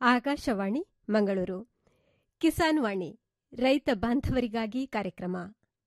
ಆಕಾಶವಾಣಿ ಮಂಗಳೂರು ಕಿಸಾನ್ ವಾಣಿ ರೈತ ಬಾಂಧವರಿಗಾಗಿ ಕಾರ್ಯಕ್ರಮ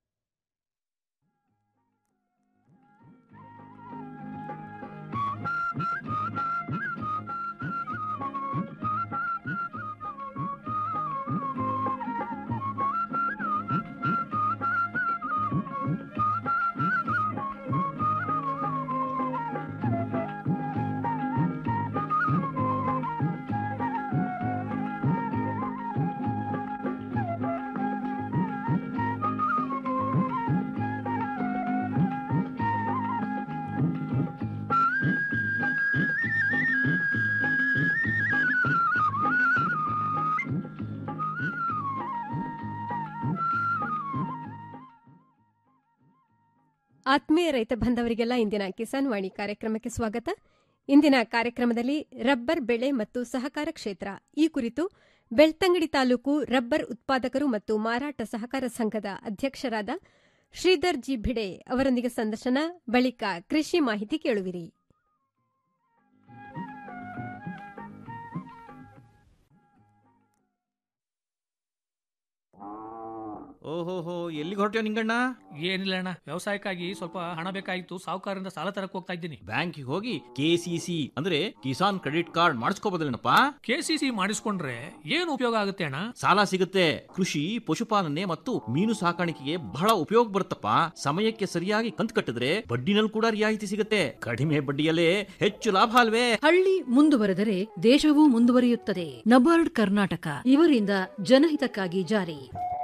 ಆತ್ಮೀಯ ರೈತ ಬಾಂಧವರಿಗೆಲ್ಲ ಇಂದಿನ ಕಿಸಾನ್ ವಾಣಿ ಕಾರ್ಯಕ್ರಮಕ್ಕೆ ಸ್ವಾಗತ ಇಂದಿನ ಕಾರ್ಯಕ್ರಮದಲ್ಲಿ ರಬ್ಬರ್ ಬೆಳೆ ಮತ್ತು ಸಹಕಾರ ಕ್ಷೇತ್ರ ಈ ಕುರಿತು ಬೆಳ್ತಂಗಡಿ ತಾಲೂಕು ರಬ್ಬರ್ ಉತ್ಪಾದಕರು ಮತ್ತು ಮಾರಾಟ ಸಹಕಾರ ಸಂಘದ ಅಧ್ಯಕ್ಷರಾದ ಶ್ರೀಧರ್ ಜಿ ಭಿಡೆ ಅವರೊಂದಿಗೆ ಸಂದರ್ಶನ ಬಳಿಕ ಕೃಷಿ ಮಾಹಿತಿ ಕೇಳುವಿರಿ ಓಹೋಹೋ ಎಲ್ಲಿಗೆ ಹೊರಟ್ಯೋ ನಿಂಗಣ್ಣ ಏನಿಲ್ಲ ಅಣ್ಣ ವ್ಯವಸಾಯಕ್ಕಾಗಿ ಸ್ವಲ್ಪ ಹಣ ಬೇಕಾಗಿತ್ತು ಸಾಹುಕಾರರಿಂದ ಸಾಲ ತರಕ್ ಹೋಗ್ತಾ ಇದ್ದೀನಿ ಬ್ಯಾಂಕಿಗೆ ಹೋಗಿ ಕೆ ಸಿ ಸಿ ಅಂದ್ರೆ ಕಿಸಾನ್ ಕ್ರೆಡಿಟ್ ಕಾರ್ಡ್ ಮಾಡಿಸ್ಕೋಬೋದಲ್ಲೇನಪ್ಪ ಕೆ ಸಿ ಸಿ ಮಾಡಿಸ್ಕೊಂಡ್ರೆ ಏನು ಉಪಯೋಗ ಆಗುತ್ತೆ ಅಣ್ಣ ಸಾಲ ಸಿಗುತ್ತೆ ಕೃಷಿ ಪಶುಪಾಲನೆ ಮತ್ತು ಮೀನು ಸಾಕಾಣಿಕೆಗೆ ಬಹಳ ಉಪಯೋಗ ಬರುತ್ತಪ್ಪ ಸಮಯಕ್ಕೆ ಸರಿಯಾಗಿ ಕಂತು ಕಟ್ಟಿದ್ರೆ ಬಡ್ಡಿನಲ್ಲಿ ಕೂಡ ರಿಯಾಯಿತಿ ಸಿಗುತ್ತೆ ಕಡಿಮೆ ಬಡ್ಡಿಯಲ್ಲೇ ಹೆಚ್ಚು ಲಾಭ ಅಲ್ವೇ ಹಳ್ಳಿ ಮುಂದುವರೆದರೆ ದೇಶವೂ ಮುಂದುವರಿಯುತ್ತದೆ ನಬಾರ್ಡ್ ಕರ್ನಾಟಕ ಇವರಿಂದ ಜನಹಿತಕ್ಕಾಗಿ ಜಾರಿ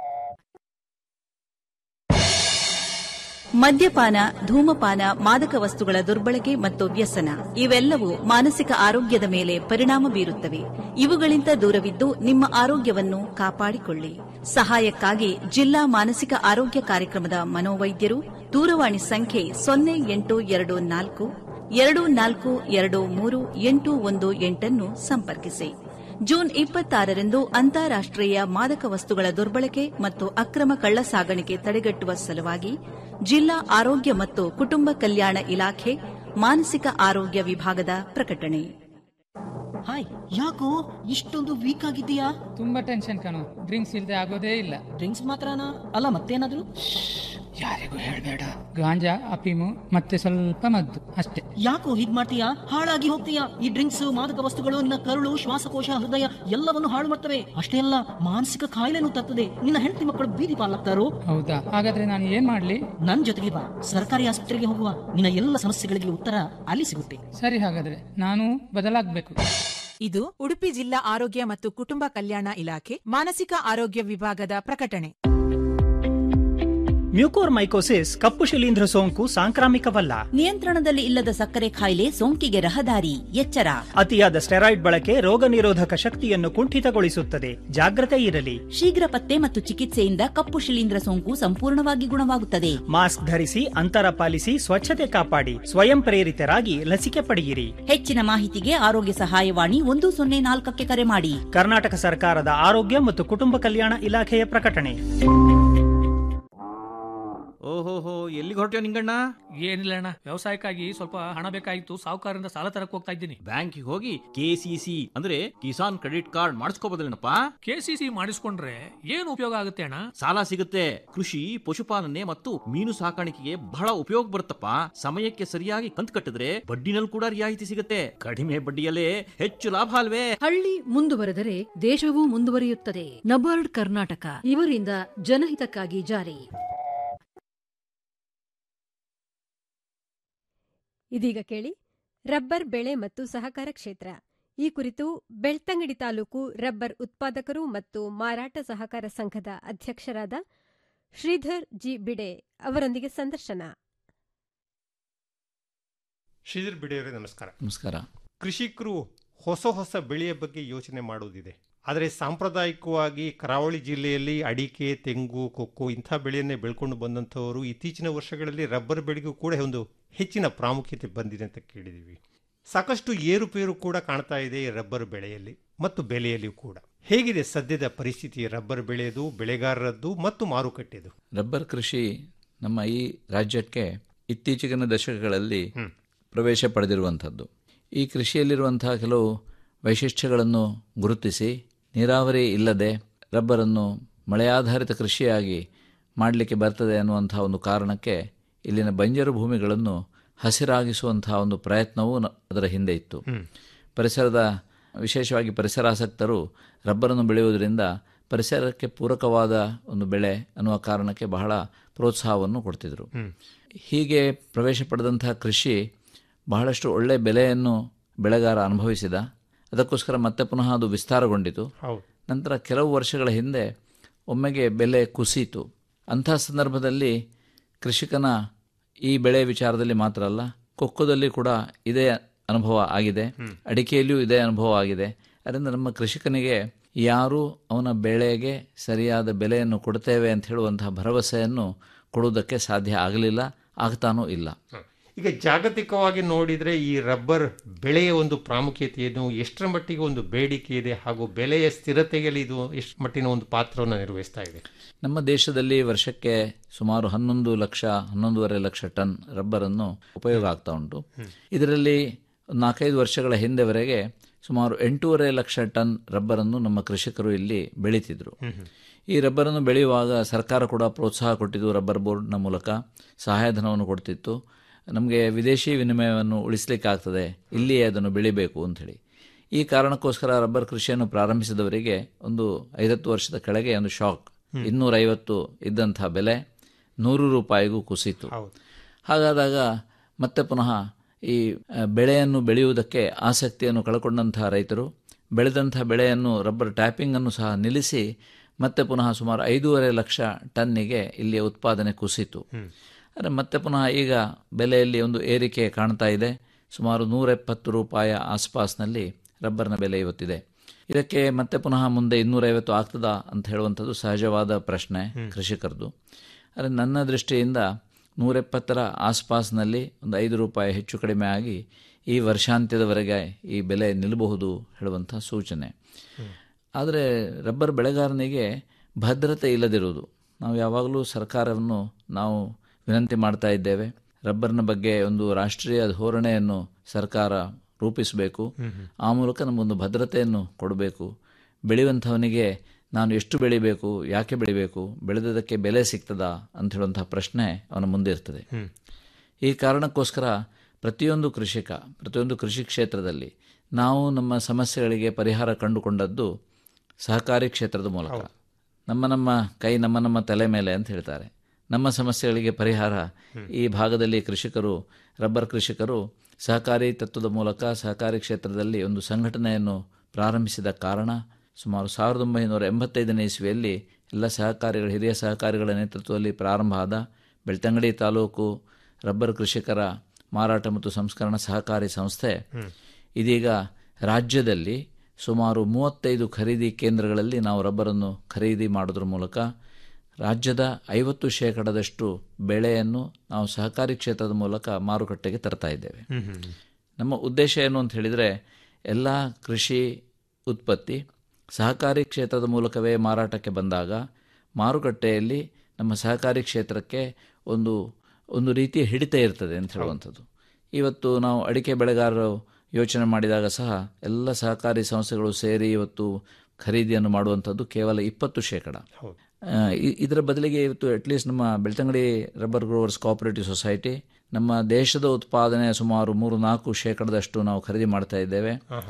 ಮದ್ಯಪಾನ ಧೂಮಪಾನ ಮಾದಕ ವಸ್ತುಗಳ ದುರ್ಬಳಕೆ ಮತ್ತು ವ್ಯಸನ ಇವೆಲ್ಲವೂ ಮಾನಸಿಕ ಆರೋಗ್ಯದ ಮೇಲೆ ಪರಿಣಾಮ ಬೀರುತ್ತವೆ ಇವುಗಳಿಂದ ದೂರವಿದ್ದು ನಿಮ್ಮ ಆರೋಗ್ಯವನ್ನು ಕಾಪಾಡಿಕೊಳ್ಳಿ ಸಹಾಯಕ್ಕಾಗಿ ಜಿಲ್ಲಾ ಮಾನಸಿಕ ಆರೋಗ್ಯ ಕಾರ್ಯಕ್ರಮದ ಮನೋವೈದ್ಯರು ದೂರವಾಣಿ ಸಂಖ್ಯೆ ಸೊನ್ನೆ ಎಂಟು ಎರಡು ನಾಲ್ಕು ಎರಡು ನಾಲ್ಕು ಎರಡು ಮೂರು ಎಂಟು ಒಂದು ಎಂಟನ್ನು ಸಂಪರ್ಕಿಸಿ ಜೂನ್ ಇಪ್ಪತ್ತಾರರಂದು ಅಂತಾರಾಷ್ಟೀಯ ಮಾದಕ ವಸ್ತುಗಳ ದುರ್ಬಳಕೆ ಮತ್ತು ಅಕ್ರಮ ಕಳ್ಳ ಸಾಗಾಣಿಕೆ ತಡೆಗಟ್ಟುವ ಸಲುವಾಗಿ ಜಿಲ್ಲಾ ಆರೋಗ್ಯ ಮತ್ತು ಕುಟುಂಬ ಕಲ್ಯಾಣ ಇಲಾಖೆ ಮಾನಸಿಕ ಆರೋಗ್ಯ ವಿಭಾಗದ ಪ್ರಕಟಣೆ ಹಾಯ್ ಯಾಕೋ ಇಷ್ಟೊಂದು ವೀಕ್ ಆಗಿದ್ದೀಯಾ ತುಂಬಾ ಟೆನ್ಷನ್ ಕಣೋ ಡ್ರಿಂಕ್ಸ್ ಇಲ್ಲದೆ ಆಗೋದೇ ಇಲ್ಲ ಡ್ರಿಂಕ್ಸ್ ಮಾತ್ರನಾ ಅಲ್ಲ ಮತ್ತೇನಾದ್ರು ಯಾರಿಗೂ ಹೇಳ್ಬೇಡ ಗಾಂಜಾ ಅಫೀಮು ಮತ್ತೆ ಸ್ವಲ್ಪ ಮದ್ದು ಅಷ್ಟೇ ಯಾಕೋ ಹೀಗ್ ಮಾಡ್ತೀಯಾ ಹಾಳಾಗಿ ಹೋಗ್ತೀಯಾ ಈ ಡ್ರಿಂಕ್ಸ್ ಮಾದಕ ವಸ್ತುಗಳು ನಿನ್ನ ಕರುಳು ಶ್ವಾಸಕೋಶ ಹೃದಯ ಎಲ್ಲವನ್ನು ಹಾಳು ಮಾಡ್ತವೆ ಅಷ್ಟೇ ಅಲ್ಲ ಮಾನಸಿಕ ಕಾಯಿಲೆನೂ ತರ್ತದೆ ನಿನ್ನ ಹೆಂಡತಿ ಮಕ್ಕಳು ಬೀದಿ ಪಾಲಾಗ್ತಾರೋ ಹೌದಾ ಹಾಗಾದ್ರೆ ನಾನು ಏನ್ ಮಾಡ್ಲಿ ನನ್ ಜೊತೆಗೆ ಬಾ ಸರ್ಕಾರಿ ಆಸ್ಪತ್ರೆಗೆ ಹೋಗುವ ನಿನ್ನ ಎಲ್ಲ ಸಮಸ್ಯೆಗಳಿಗೆ ಉತ್ತರ ಅಲ್ಲಿ ಸಿಗುತ್ತೆ ಸರಿ ಹಾಗಾದ್ರೆ ನಾನು ಬದಲಾಗ್ಬೇಕು ಇದು ಉಡುಪಿ ಜಿಲ್ಲಾ ಆರೋಗ್ಯ ಮತ್ತು ಕುಟುಂಬ ಕಲ್ಯಾಣ ಇಲಾಖೆ ಮಾನಸಿಕ ಆರೋಗ್ಯ ವಿಭಾಗದ ಪ್ರಕಟಣೆ ಮ್ಯೂಕೋರ್ಮೈಕೋಸಿಸ್ ಕಪ್ಪು ಶಿಲೀಂಧ್ರ ಸೋಂಕು ಸಾಂಕ್ರಾಮಿಕವಲ್ಲ ನಿಯಂತ್ರಣದಲ್ಲಿ ಇಲ್ಲದ ಸಕ್ಕರೆ ಕಾಯಿಲೆ ಸೋಂಕಿಗೆ ರಹದಾರಿ ಎಚ್ಚರ ಅತಿಯಾದ ಸ್ಟೆರಾಯ್ಡ್ ಬಳಕೆ ರೋಗ ನಿರೋಧಕ ಶಕ್ತಿಯನ್ನು ಕುಂಠಿತಗೊಳಿಸುತ್ತದೆ ಜಾಗ್ರತೆ ಇರಲಿ ಶೀಘ್ರ ಪತ್ತೆ ಮತ್ತು ಚಿಕಿತ್ಸೆಯಿಂದ ಕಪ್ಪು ಶಿಲೀಂಧ್ರ ಸೋಂಕು ಸಂಪೂರ್ಣವಾಗಿ ಗುಣವಾಗುತ್ತದೆ ಮಾಸ್ಕ್ ಧರಿಸಿ ಅಂತರ ಪಾಲಿಸಿ ಸ್ವಚ್ಛತೆ ಕಾಪಾಡಿ ಸ್ವಯಂ ಪ್ರೇರಿತರಾಗಿ ಲಸಿಕೆ ಪಡೆಯಿರಿ ಹೆಚ್ಚಿನ ಮಾಹಿತಿಗೆ ಆರೋಗ್ಯ ಸಹಾಯವಾಣಿ ಒಂದು ಸೊನ್ನೆ ನಾಲ್ಕಕ್ಕೆ ಕರೆ ಮಾಡಿ ಕರ್ನಾಟಕ ಸರ್ಕಾರದ ಆರೋಗ್ಯ ಮತ್ತು ಕುಟುಂಬ ಕಲ್ಯಾಣ ಇಲಾಖೆಯ ಪ್ರಕಟಣೆ ಓಹೋಹೋ ಎಲ್ಲಿಗೆ ಹೊರಟ್ಯೋ ನಿಂಗಣ್ಣ ಏನಿಲ್ಲ ಅಣ್ಣ ವ್ಯವಸಾಯಕ್ಕಾಗಿ ಸ್ವಲ್ಪ ಹಣ ಬೇಕಾಗಿತ್ತು ಸಾಹುಕಾರರಿಂದ ಸಾಲ ತರಕ್ ಹೋಗ್ತಾ ಇದ್ದೀನಿ ಬ್ಯಾಂಕಿಗೆ ಹೋಗಿ ಕೆ ಸಿ ಸಿ ಅಂದ್ರೆ ಕಿಸಾನ್ ಕ್ರೆಡಿಟ್ ಕಾರ್ಡ್ ಮಾಡಿಸ್ಕೋಬೋದಲ್ಲೇನಪ್ಪ ಕೆ ಸಿ ಸಿ ಮಾಡಿಸ್ಕೊಂಡ್ರೆ ಏನು ಉಪಯೋಗ ಆಗುತ್ತೆ ಅಣ್ಣ ಸಾಲ ಸಿಗುತ್ತೆ ಕೃಷಿ ಪಶುಪಾಲನೆ ಮತ್ತು ಮೀನು ಸಾಕಾಣಿಕೆಗೆ ಬಹಳ ಉಪಯೋಗ ಬರುತ್ತಪ್ಪ ಸಮಯಕ್ಕೆ ಸರಿಯಾಗಿ ಕಂತು ಕಟ್ಟಿದ್ರೆ ಬಡ್ಡಿನಲ್ಲಿ ಕೂಡ ರಿಯಾಯಿತಿ ಸಿಗುತ್ತೆ ಕಡಿಮೆ ಬಡ್ಡಿಯಲ್ಲೇ ಹೆಚ್ಚು ಲಾಭ ಅಲ್ವೇ ಹಳ್ಳಿ ಮುಂದುವರೆದರೆ ದೇಶವೂ ಮುಂದುವರಿಯುತ್ತದೆ ನಬಾರ್ಡ್ ಕರ್ನಾಟಕ ಇವರಿಂದ ಜನಹಿತಕ್ಕಾಗಿ ಜಾರಿ ಇದೀಗ ಕೇಳಿ ರಬ್ಬರ್ ಬೆಳೆ ಮತ್ತು ಸಹಕಾರ ಕ್ಷೇತ್ರ ಈ ಕುರಿತು ಬೆಳ್ತಂಗಡಿ ತಾಲೂಕು ರಬ್ಬರ್ ಉತ್ಪಾದಕರು ಮತ್ತು ಮಾರಾಟ ಸಹಕಾರ ಸಂಘದ ಅಧ್ಯಕ್ಷರಾದ ಶ್ರೀಧರ್ ಜಿ ಬಿಡೆ ಅವರೊಂದಿಗೆ ಸಂದರ್ಶನ ಶ್ರೀಧರ್ ಬಿಡೆಯವರೇ ನಮಸ್ಕಾರ ನಮಸ್ಕಾರ ಕೃಷಿಕರು ಹೊಸ ಹೊಸ ಬೆಳೆಯ ಬಗ್ಗೆ ಯೋಚನೆ ಮಾಡುವುದಿದೆ ಆದರೆ ಸಾಂಪ್ರದಾಯಿಕವಾಗಿ ಕರಾವಳಿ ಜಿಲ್ಲೆಯಲ್ಲಿ ಅಡಿಕೆ ತೆಂಗು ಕೊಕ್ಕೋ ಇಂಥ ಬೆಳೆಯನ್ನೇ ಬೆಳ್ಕೊಂಡು ಬಂದಂಥವರು ಇತ್ತೀಚಿನ ವರ್ಷಗಳಲ್ಲಿ ರಬ್ಬರ್ ಬೆಳೆಗೂ ಕೂಡ ಒಂದು ಹೆಚ್ಚಿನ ಪ್ರಾಮುಖ್ಯತೆ ಬಂದಿದೆ ಅಂತ ಕೇಳಿದ್ದೀವಿ ಸಾಕಷ್ಟು ಏರುಪೇರು ಕೂಡ ಕಾಣ್ತಾ ಇದೆ ಈ ರಬ್ಬರ್ ಬೆಳೆಯಲ್ಲಿ ಮತ್ತು ಬೆಲೆಯಲ್ಲಿಯೂ ಕೂಡ ಹೇಗಿದೆ ಸದ್ಯದ ಪರಿಸ್ಥಿತಿ ರಬ್ಬರ್ ಬೆಳೆಯದು ಬೆಳೆಗಾರರದ್ದು ಮತ್ತು ಮಾರುಕಟ್ಟೆದು ರಬ್ಬರ್ ಕೃಷಿ ನಮ್ಮ ಈ ರಾಜ್ಯಕ್ಕೆ ಇತ್ತೀಚಿನ ದಶಕಗಳಲ್ಲಿ ಪ್ರವೇಶ ಪಡೆದಿರುವಂಥದ್ದು ಈ ಕೃಷಿಯಲ್ಲಿರುವಂತಹ ಕೆಲವು ವೈಶಿಷ್ಟ್ಯಗಳನ್ನು ಗುರುತಿಸಿ ನೀರಾವರಿ ಇಲ್ಲದೆ ರಬ್ಬರನ್ನು ಮಳೆಯಾಧಾರಿತ ಕೃಷಿಯಾಗಿ ಮಾಡಲಿಕ್ಕೆ ಬರ್ತದೆ ಅನ್ನುವಂಥ ಒಂದು ಕಾರಣಕ್ಕೆ ಇಲ್ಲಿನ ಬಂಜರು ಭೂಮಿಗಳನ್ನು ಹಸಿರಾಗಿಸುವಂತಹ ಒಂದು ಪ್ರಯತ್ನವೂ ನ- ಅದರ ಹಿಂದೆ ಇತ್ತು ಪರಿಸರದ ವಿಶೇಷವಾಗಿ ಪರಿಸರಾಸಕ್ತರು ರಬ್ಬರನ್ನು ಬೆಳೆಯುವುದರಿಂದ ಪರಿಸರಕ್ಕೆ ಪೂರಕವಾದ ಒಂದು ಬೆಳೆ ಅನ್ನುವ ಕಾರಣಕ್ಕೆ ಬಹಳ ಪ್ರೋತ್ಸಾಹವನ್ನು ಕೊಡ್ತಿದ್ರು ಹೀಗೆ ಪ್ರವೇಶ ಪಡೆದಂತಹ ಕೃಷಿ ಬಹಳಷ್ಟು ಒಳ್ಳೆಯ ಬೆಲೆಯನ್ನು ಬೆಳೆಗಾರ ಅನುಭವಿಸಿದ ಅದಕ್ಕೋಸ್ಕರ ಮತ್ತೆ ಪುನಃ ಅದು ವಿಸ್ತಾರಗೊಂಡಿತು ಹೌದು. ನಂತರ ಕೆಲವು ವರ್ಷಗಳ ಹಿಂದೆ ಒಮ್ಮೆಗೆ ಬೆಲೆ ಕುಸಿಯಿತು ಅಂಥ ಸಂದರ್ಭದಲ್ಲಿ ಕೃಷಿಕನ ಈ ಬೆಳೆ ವಿಚಾರದಲ್ಲಿ ಮಾತ್ರ ಅಲ್ಲ ಕೊಕ್ಕೋದಲ್ಲಿ ಕೂಡ ಇದೇ ಅನುಭವ ಆಗಿದೆ ಅಡಿಕೆಯಲ್ಲಿಯೂ ಇದೇ ಅನುಭವ ಆಗಿದೆ ಅದರಿಂದ ನಮ್ಮ ಕೃಷಿಕನಿಗೆ ಯಾರು ಅವನ ಬೆಳೆಗೆ ಸರಿಯಾದ ಬೆಲೆಯನ್ನು ಕೊಡ್ತೇವೆ ಅಂತ ಹೇಳುವಂತಹ ಭರವಸೆಯನ್ನು ಕೊಡುವುದಕ್ಕೆ ಸಾಧ್ಯ ಆಗಲಿಲ್ಲ ಆಗ್ತಾನೂ ಇಲ್ಲ ಈಗ ಜಾಗತಿಕವಾಗಿ ನೋಡಿದ್ರೆ ಈ ರಬ್ಬರ್ ಬೆಳೆಯ ಒಂದು ಪ್ರಾಮುಖ್ಯತೆಯನ್ನು ಎಷ್ಟರ ಮಟ್ಟಿಗೆ ಒಂದು ಬೇಡಿಕೆ ಇದೆ ಹಾಗೂ ಬೆಲೆಯ ಸ್ಥಿರತೆಯಲ್ಲಿ ಇದು ಎಷ್ಟು ಮಟ್ಟಿನ ಒಂದು ಪಾತ್ರವನ್ನು ನಿರ್ವಹಿಸ್ತಾ ಇದೆ ನಮ್ಮ ದೇಶದಲ್ಲಿ ವರ್ಷಕ್ಕೆ ಸುಮಾರು ಹನ್ನೊಂದು ಲಕ್ಷ ಹನ್ನೊಂದೂವರೆ ಲಕ್ಷ ಟನ್ ರಬ್ಬರನ್ನು ಉಪಯೋಗ ಆಗ್ತಾ ಉಂಟು ಇದರಲ್ಲಿ ನಾಲ್ಕೈದು ವರ್ಷಗಳ ಹಿಂದೆವರೆಗೆ ಸುಮಾರು ಎಂಟೂವರೆ ಲಕ್ಷ ಟನ್ ರಬ್ಬರನ್ನು ನಮ್ಮ ಕೃಷಿಕರು ಇಲ್ಲಿ ಬೆಳೀತಿದ್ರು ಈ ರಬ್ಬರನ್ನು ಬೆಳೆಯುವಾಗ ಸರ್ಕಾರ ಕೂಡ ಪ್ರೋತ್ಸಾಹ ಕೊಟ್ಟಿದ್ದು ರಬ್ಬರ್ ಬೋರ್ಡ್ನ ಮೂಲಕ ಸಹಾಯಧನವನ್ನು ಕೊಡ್ತಿತ್ತು ನಮಗೆ ವಿದೇಶಿ ವಿನಿಮಯವನ್ನು ಉಳಿಸಲಿಕ್ಕಾಗ್ತದೆ ಇಲ್ಲಿಯೇ ಅದನ್ನು ಬೆಳಿಬೇಕು ಅಂಥೇಳಿ ಈ ಕಾರಣಕ್ಕೋಸ್ಕರ ರಬ್ಬರ್ ಕೃಷಿಯನ್ನು ಪ್ರಾರಂಭಿಸಿದವರಿಗೆ ಒಂದು ಐವತ್ತು ವರ್ಷದ ಕೆಳಗೆ ಒಂದು ಶಾಕ್ ಇನ್ನೂರೈವತ್ತು ಇದ್ದಂಥ ಬೆಲೆ ನೂರು ರೂಪಾಯಿಗೂ ಕುಸಿತು ಹಾಗಾದಾಗ ಮತ್ತೆ ಪುನಃ ಈ ಆ, ಬೆಳೆಯನ್ನು ಬೆಳೆಯುವುದಕ್ಕೆ ಆಸಕ್ತಿಯನ್ನು ಕಳ್ಕೊಂಡಂತಹ ರೈತರು ಬೆಳೆದಂಥ ಬೆಳೆಯನ್ನು ರಬ್ಬರ್ ಟ್ಯಾಪಿಂಗನ್ನು ಸಹ ನಿಲ್ಲಿಸಿ ಮತ್ತೆ ಪುನಃ ಸುಮಾರು ಐದೂವರೆ ಲಕ್ಷ ಟನ್ನಿಗೆ ಇಲ್ಲಿಯ ಉತ್ಪಾದನೆ ಕುಸಿತು ಆದರೆ ಮತ್ತೆ ಪುನಃ ಈಗ ಬೆಲೆಯಲ್ಲಿ ಒಂದು ಏರಿಕೆ ಕಾಣ್ತಾ ಇದೆ ಸುಮಾರು ನೂರೆಪ್ಪತ್ತು ರೂಪಾಯ ಆಸ್ಪಾಸ್ನಲ್ಲಿ ರಬ್ಬರ್ನ ಬೆಲೆ ಇವತ್ತಿದೆ ಇದಕ್ಕೆ ಮತ್ತೆ ಪುನಃ ಮುಂದೆ ಇನ್ನೂರೈವತ್ತು ಆಗ್ತದಾ ಅಂತ ಹೇಳುವಂಥದ್ದು ಸಹಜವಾದ ಪ್ರಶ್ನೆ ಕೃಷಿಕರದು ಆದರೆ ನನ್ನ ದೃಷ್ಟಿಯಿಂದ ನೂರೆಪ್ಪತ್ತರ ಆಸ್ಪಾಸ್ನಲ್ಲಿ ಒಂದು ಐದು ರೂಪಾಯಿ ಹೆಚ್ಚು ಕಡಿಮೆ ಆಗಿ ಈ ವರ್ಷಾಂತ್ಯದವರೆಗೆ ಈ ಬೆಲೆ ನಿಲ್ಲಬಹುದು ಹೇಳುವಂಥ ಸೂಚನೆ ಆದರೆ ರಬ್ಬರ್ ಬೆಳೆಗಾರನಿಗೆ ಭದ್ರತೆ ಇಲ್ಲದಿರುವುದು ನಾವು ಯಾವಾಗಲೂ ಸರ್ಕಾರವನ್ನು ನಾವು ವಿನಂತಿ ಮಾಡ್ತಾ ಇದ್ದೇವೆ ರಬ್ಬರ್ನ ಬಗ್ಗೆ ಒಂದು ರಾಷ್ಟ್ರೀಯ ಧೋರಣೆಯನ್ನು ಸರ್ಕಾರ ರೂಪಿಸಬೇಕು ಆ ಮೂಲಕ ನಮಗೊಂದು ಭದ್ರತೆಯನ್ನು ಕೊಡಬೇಕು ಬೆಳೆಯುವಂಥವನಿಗೆ ನಾನು ಎಷ್ಟು ಬೆಳಿಬೇಕು ಯಾಕೆ ಬೆಳಿಬೇಕು ಬೆಳೆದದಕ್ಕೆ ಬೆಲೆ ಸಿಗ್ತದಾ ಅಂತ ಹೇಳುವಂಥ ಪ್ರಶ್ನೆ ಅವನ ಮುಂದೆ ಇರ್ತದೆ ಈ ಕಾರಣಕ್ಕೋಸ್ಕರ ಪ್ರತಿಯೊಂದು ಕೃಷಿಕ ಪ್ರತಿಯೊಂದು ಕೃಷಿ ಕ್ಷೇತ್ರದಲ್ಲಿ ನಾವು ನಮ್ಮ ಸಮಸ್ಯೆಗಳಿಗೆ ಪರಿಹಾರ ಕಂಡುಕೊಂಡದ್ದು ಸಹಕಾರಿ ಕ್ಷೇತ್ರದ ಮೂಲಕ ನಮ್ಮ ನಮ್ಮ ಕೈ ನಮ್ಮ ನಮ್ಮ ತಲೆ ಮೇಲೆ ಅಂತ ಹೇಳ್ತಾರೆ ನಮ್ಮ ಸಮಸ್ಯೆಗಳಿಗೆ ಪರಿಹಾರ ಈ ಭಾಗದಲ್ಲಿ ಕೃಷಿಕರು ರಬ್ಬರ್ ಕೃಷಿಕರು ಸಹಕಾರಿ ತತ್ವದ ಮೂಲಕ ಸಹಕಾರಿ ಕ್ಷೇತ್ರದಲ್ಲಿ ಒಂದು ಸಂಘಟನೆಯನ್ನು ಪ್ರಾರಂಭಿಸಿದ ಕಾರಣ ಸುಮಾರು ಸಾವಿರದ ಒಂಬೈನೂರ ಎಂಬತ್ತೈದನೇ ಇಸ್ವಿಯಲ್ಲಿ ಎಲ್ಲ ಸಹಕಾರಿಗಳ ಹಿರಿಯ ಸಹಕಾರಿಗಳ ನೇತೃತ್ವದಲ್ಲಿ ಪ್ರಾರಂಭ ಆದ ಬೆಳ್ತಂಗಡಿ ತಾಲೂಕು ರಬ್ಬರ್ ಕೃಷಿಕರ ಮಾರಾಟ ಮತ್ತು ಸಂಸ್ಕರಣ ಸಹಕಾರಿ ಸಂಸ್ಥೆ ಇದೀಗ ರಾಜ್ಯದಲ್ಲಿ ಸುಮಾರು ಮೂವತ್ತೈದು ಖರೀದಿ ಕೇಂದ್ರಗಳಲ್ಲಿ ನಾವು ರಬ್ಬರನ್ನು ಖರೀದಿ ಮಾಡೋದ್ರ ಮೂಲಕ ರಾಜ್ಯದ ಐವತ್ತು ಶೇಕಡದಷ್ಟು ಬೆಳೆಯನ್ನು ನಾವು ಸಹಕಾರಿ ಕ್ಷೇತ್ರದ ಮೂಲಕ ಮಾರುಕಟ್ಟೆಗೆ ತರ್ತಾ ಇದ್ದೇವೆ ನಮ್ಮ ಉದ್ದೇಶ ಏನು ಅಂತ ಹೇಳಿದರೆ ಎಲ್ಲ ಕೃಷಿ ಉತ್ಪತ್ತಿ ಸಹಕಾರಿ ಕ್ಷೇತ್ರದ ಮೂಲಕವೇ ಮಾರಾಟಕ್ಕೆ ಬಂದಾಗ ಮಾರುಕಟ್ಟೆಯಲ್ಲಿ ನಮ್ಮ ಸಹಕಾರಿ ಕ್ಷೇತ್ರಕ್ಕೆ ಒಂದು ಒಂದು ರೀತಿಯ ಹಿಡಿತ ಇರ್ತದೆ ಅಂತ ಹೇಳುವಂಥದ್ದು ಇವತ್ತು ನಾವು ಅಡಿಕೆ ಬೆಳೆಗಾರರು ಯೋಚನೆ ಮಾಡಿದಾಗ ಸಹ ಎಲ್ಲ ಸಹಕಾರಿ ಸಂಸ್ಥೆಗಳು ಸೇರಿ ಇವತ್ತು ಖರೀದಿಯನ್ನು ಮಾಡುವಂಥದ್ದು ಕೇವಲ ಇಪ್ಪತ್ತು ಶೇಕಡ ಆ, ಇ- ಇದರ ಬದಲಿಗೆ ಇವತ್ತು ಅಟ್ಲೀಸ್ಟ್ ನಮ್ಮ Belthangady rubber growers cooperative society ನಮ್ಮ ದೇಶದ ಉತ್ಪಾದನೆ ಸುಮಾರು ಮೂರು ನಾಲ್ಕು ಶೇಕಡದಷ್ಟು ನಾವು ಖರೀದಿ ಮಾಡ್ತಾ ಇದ್ದೇವೆ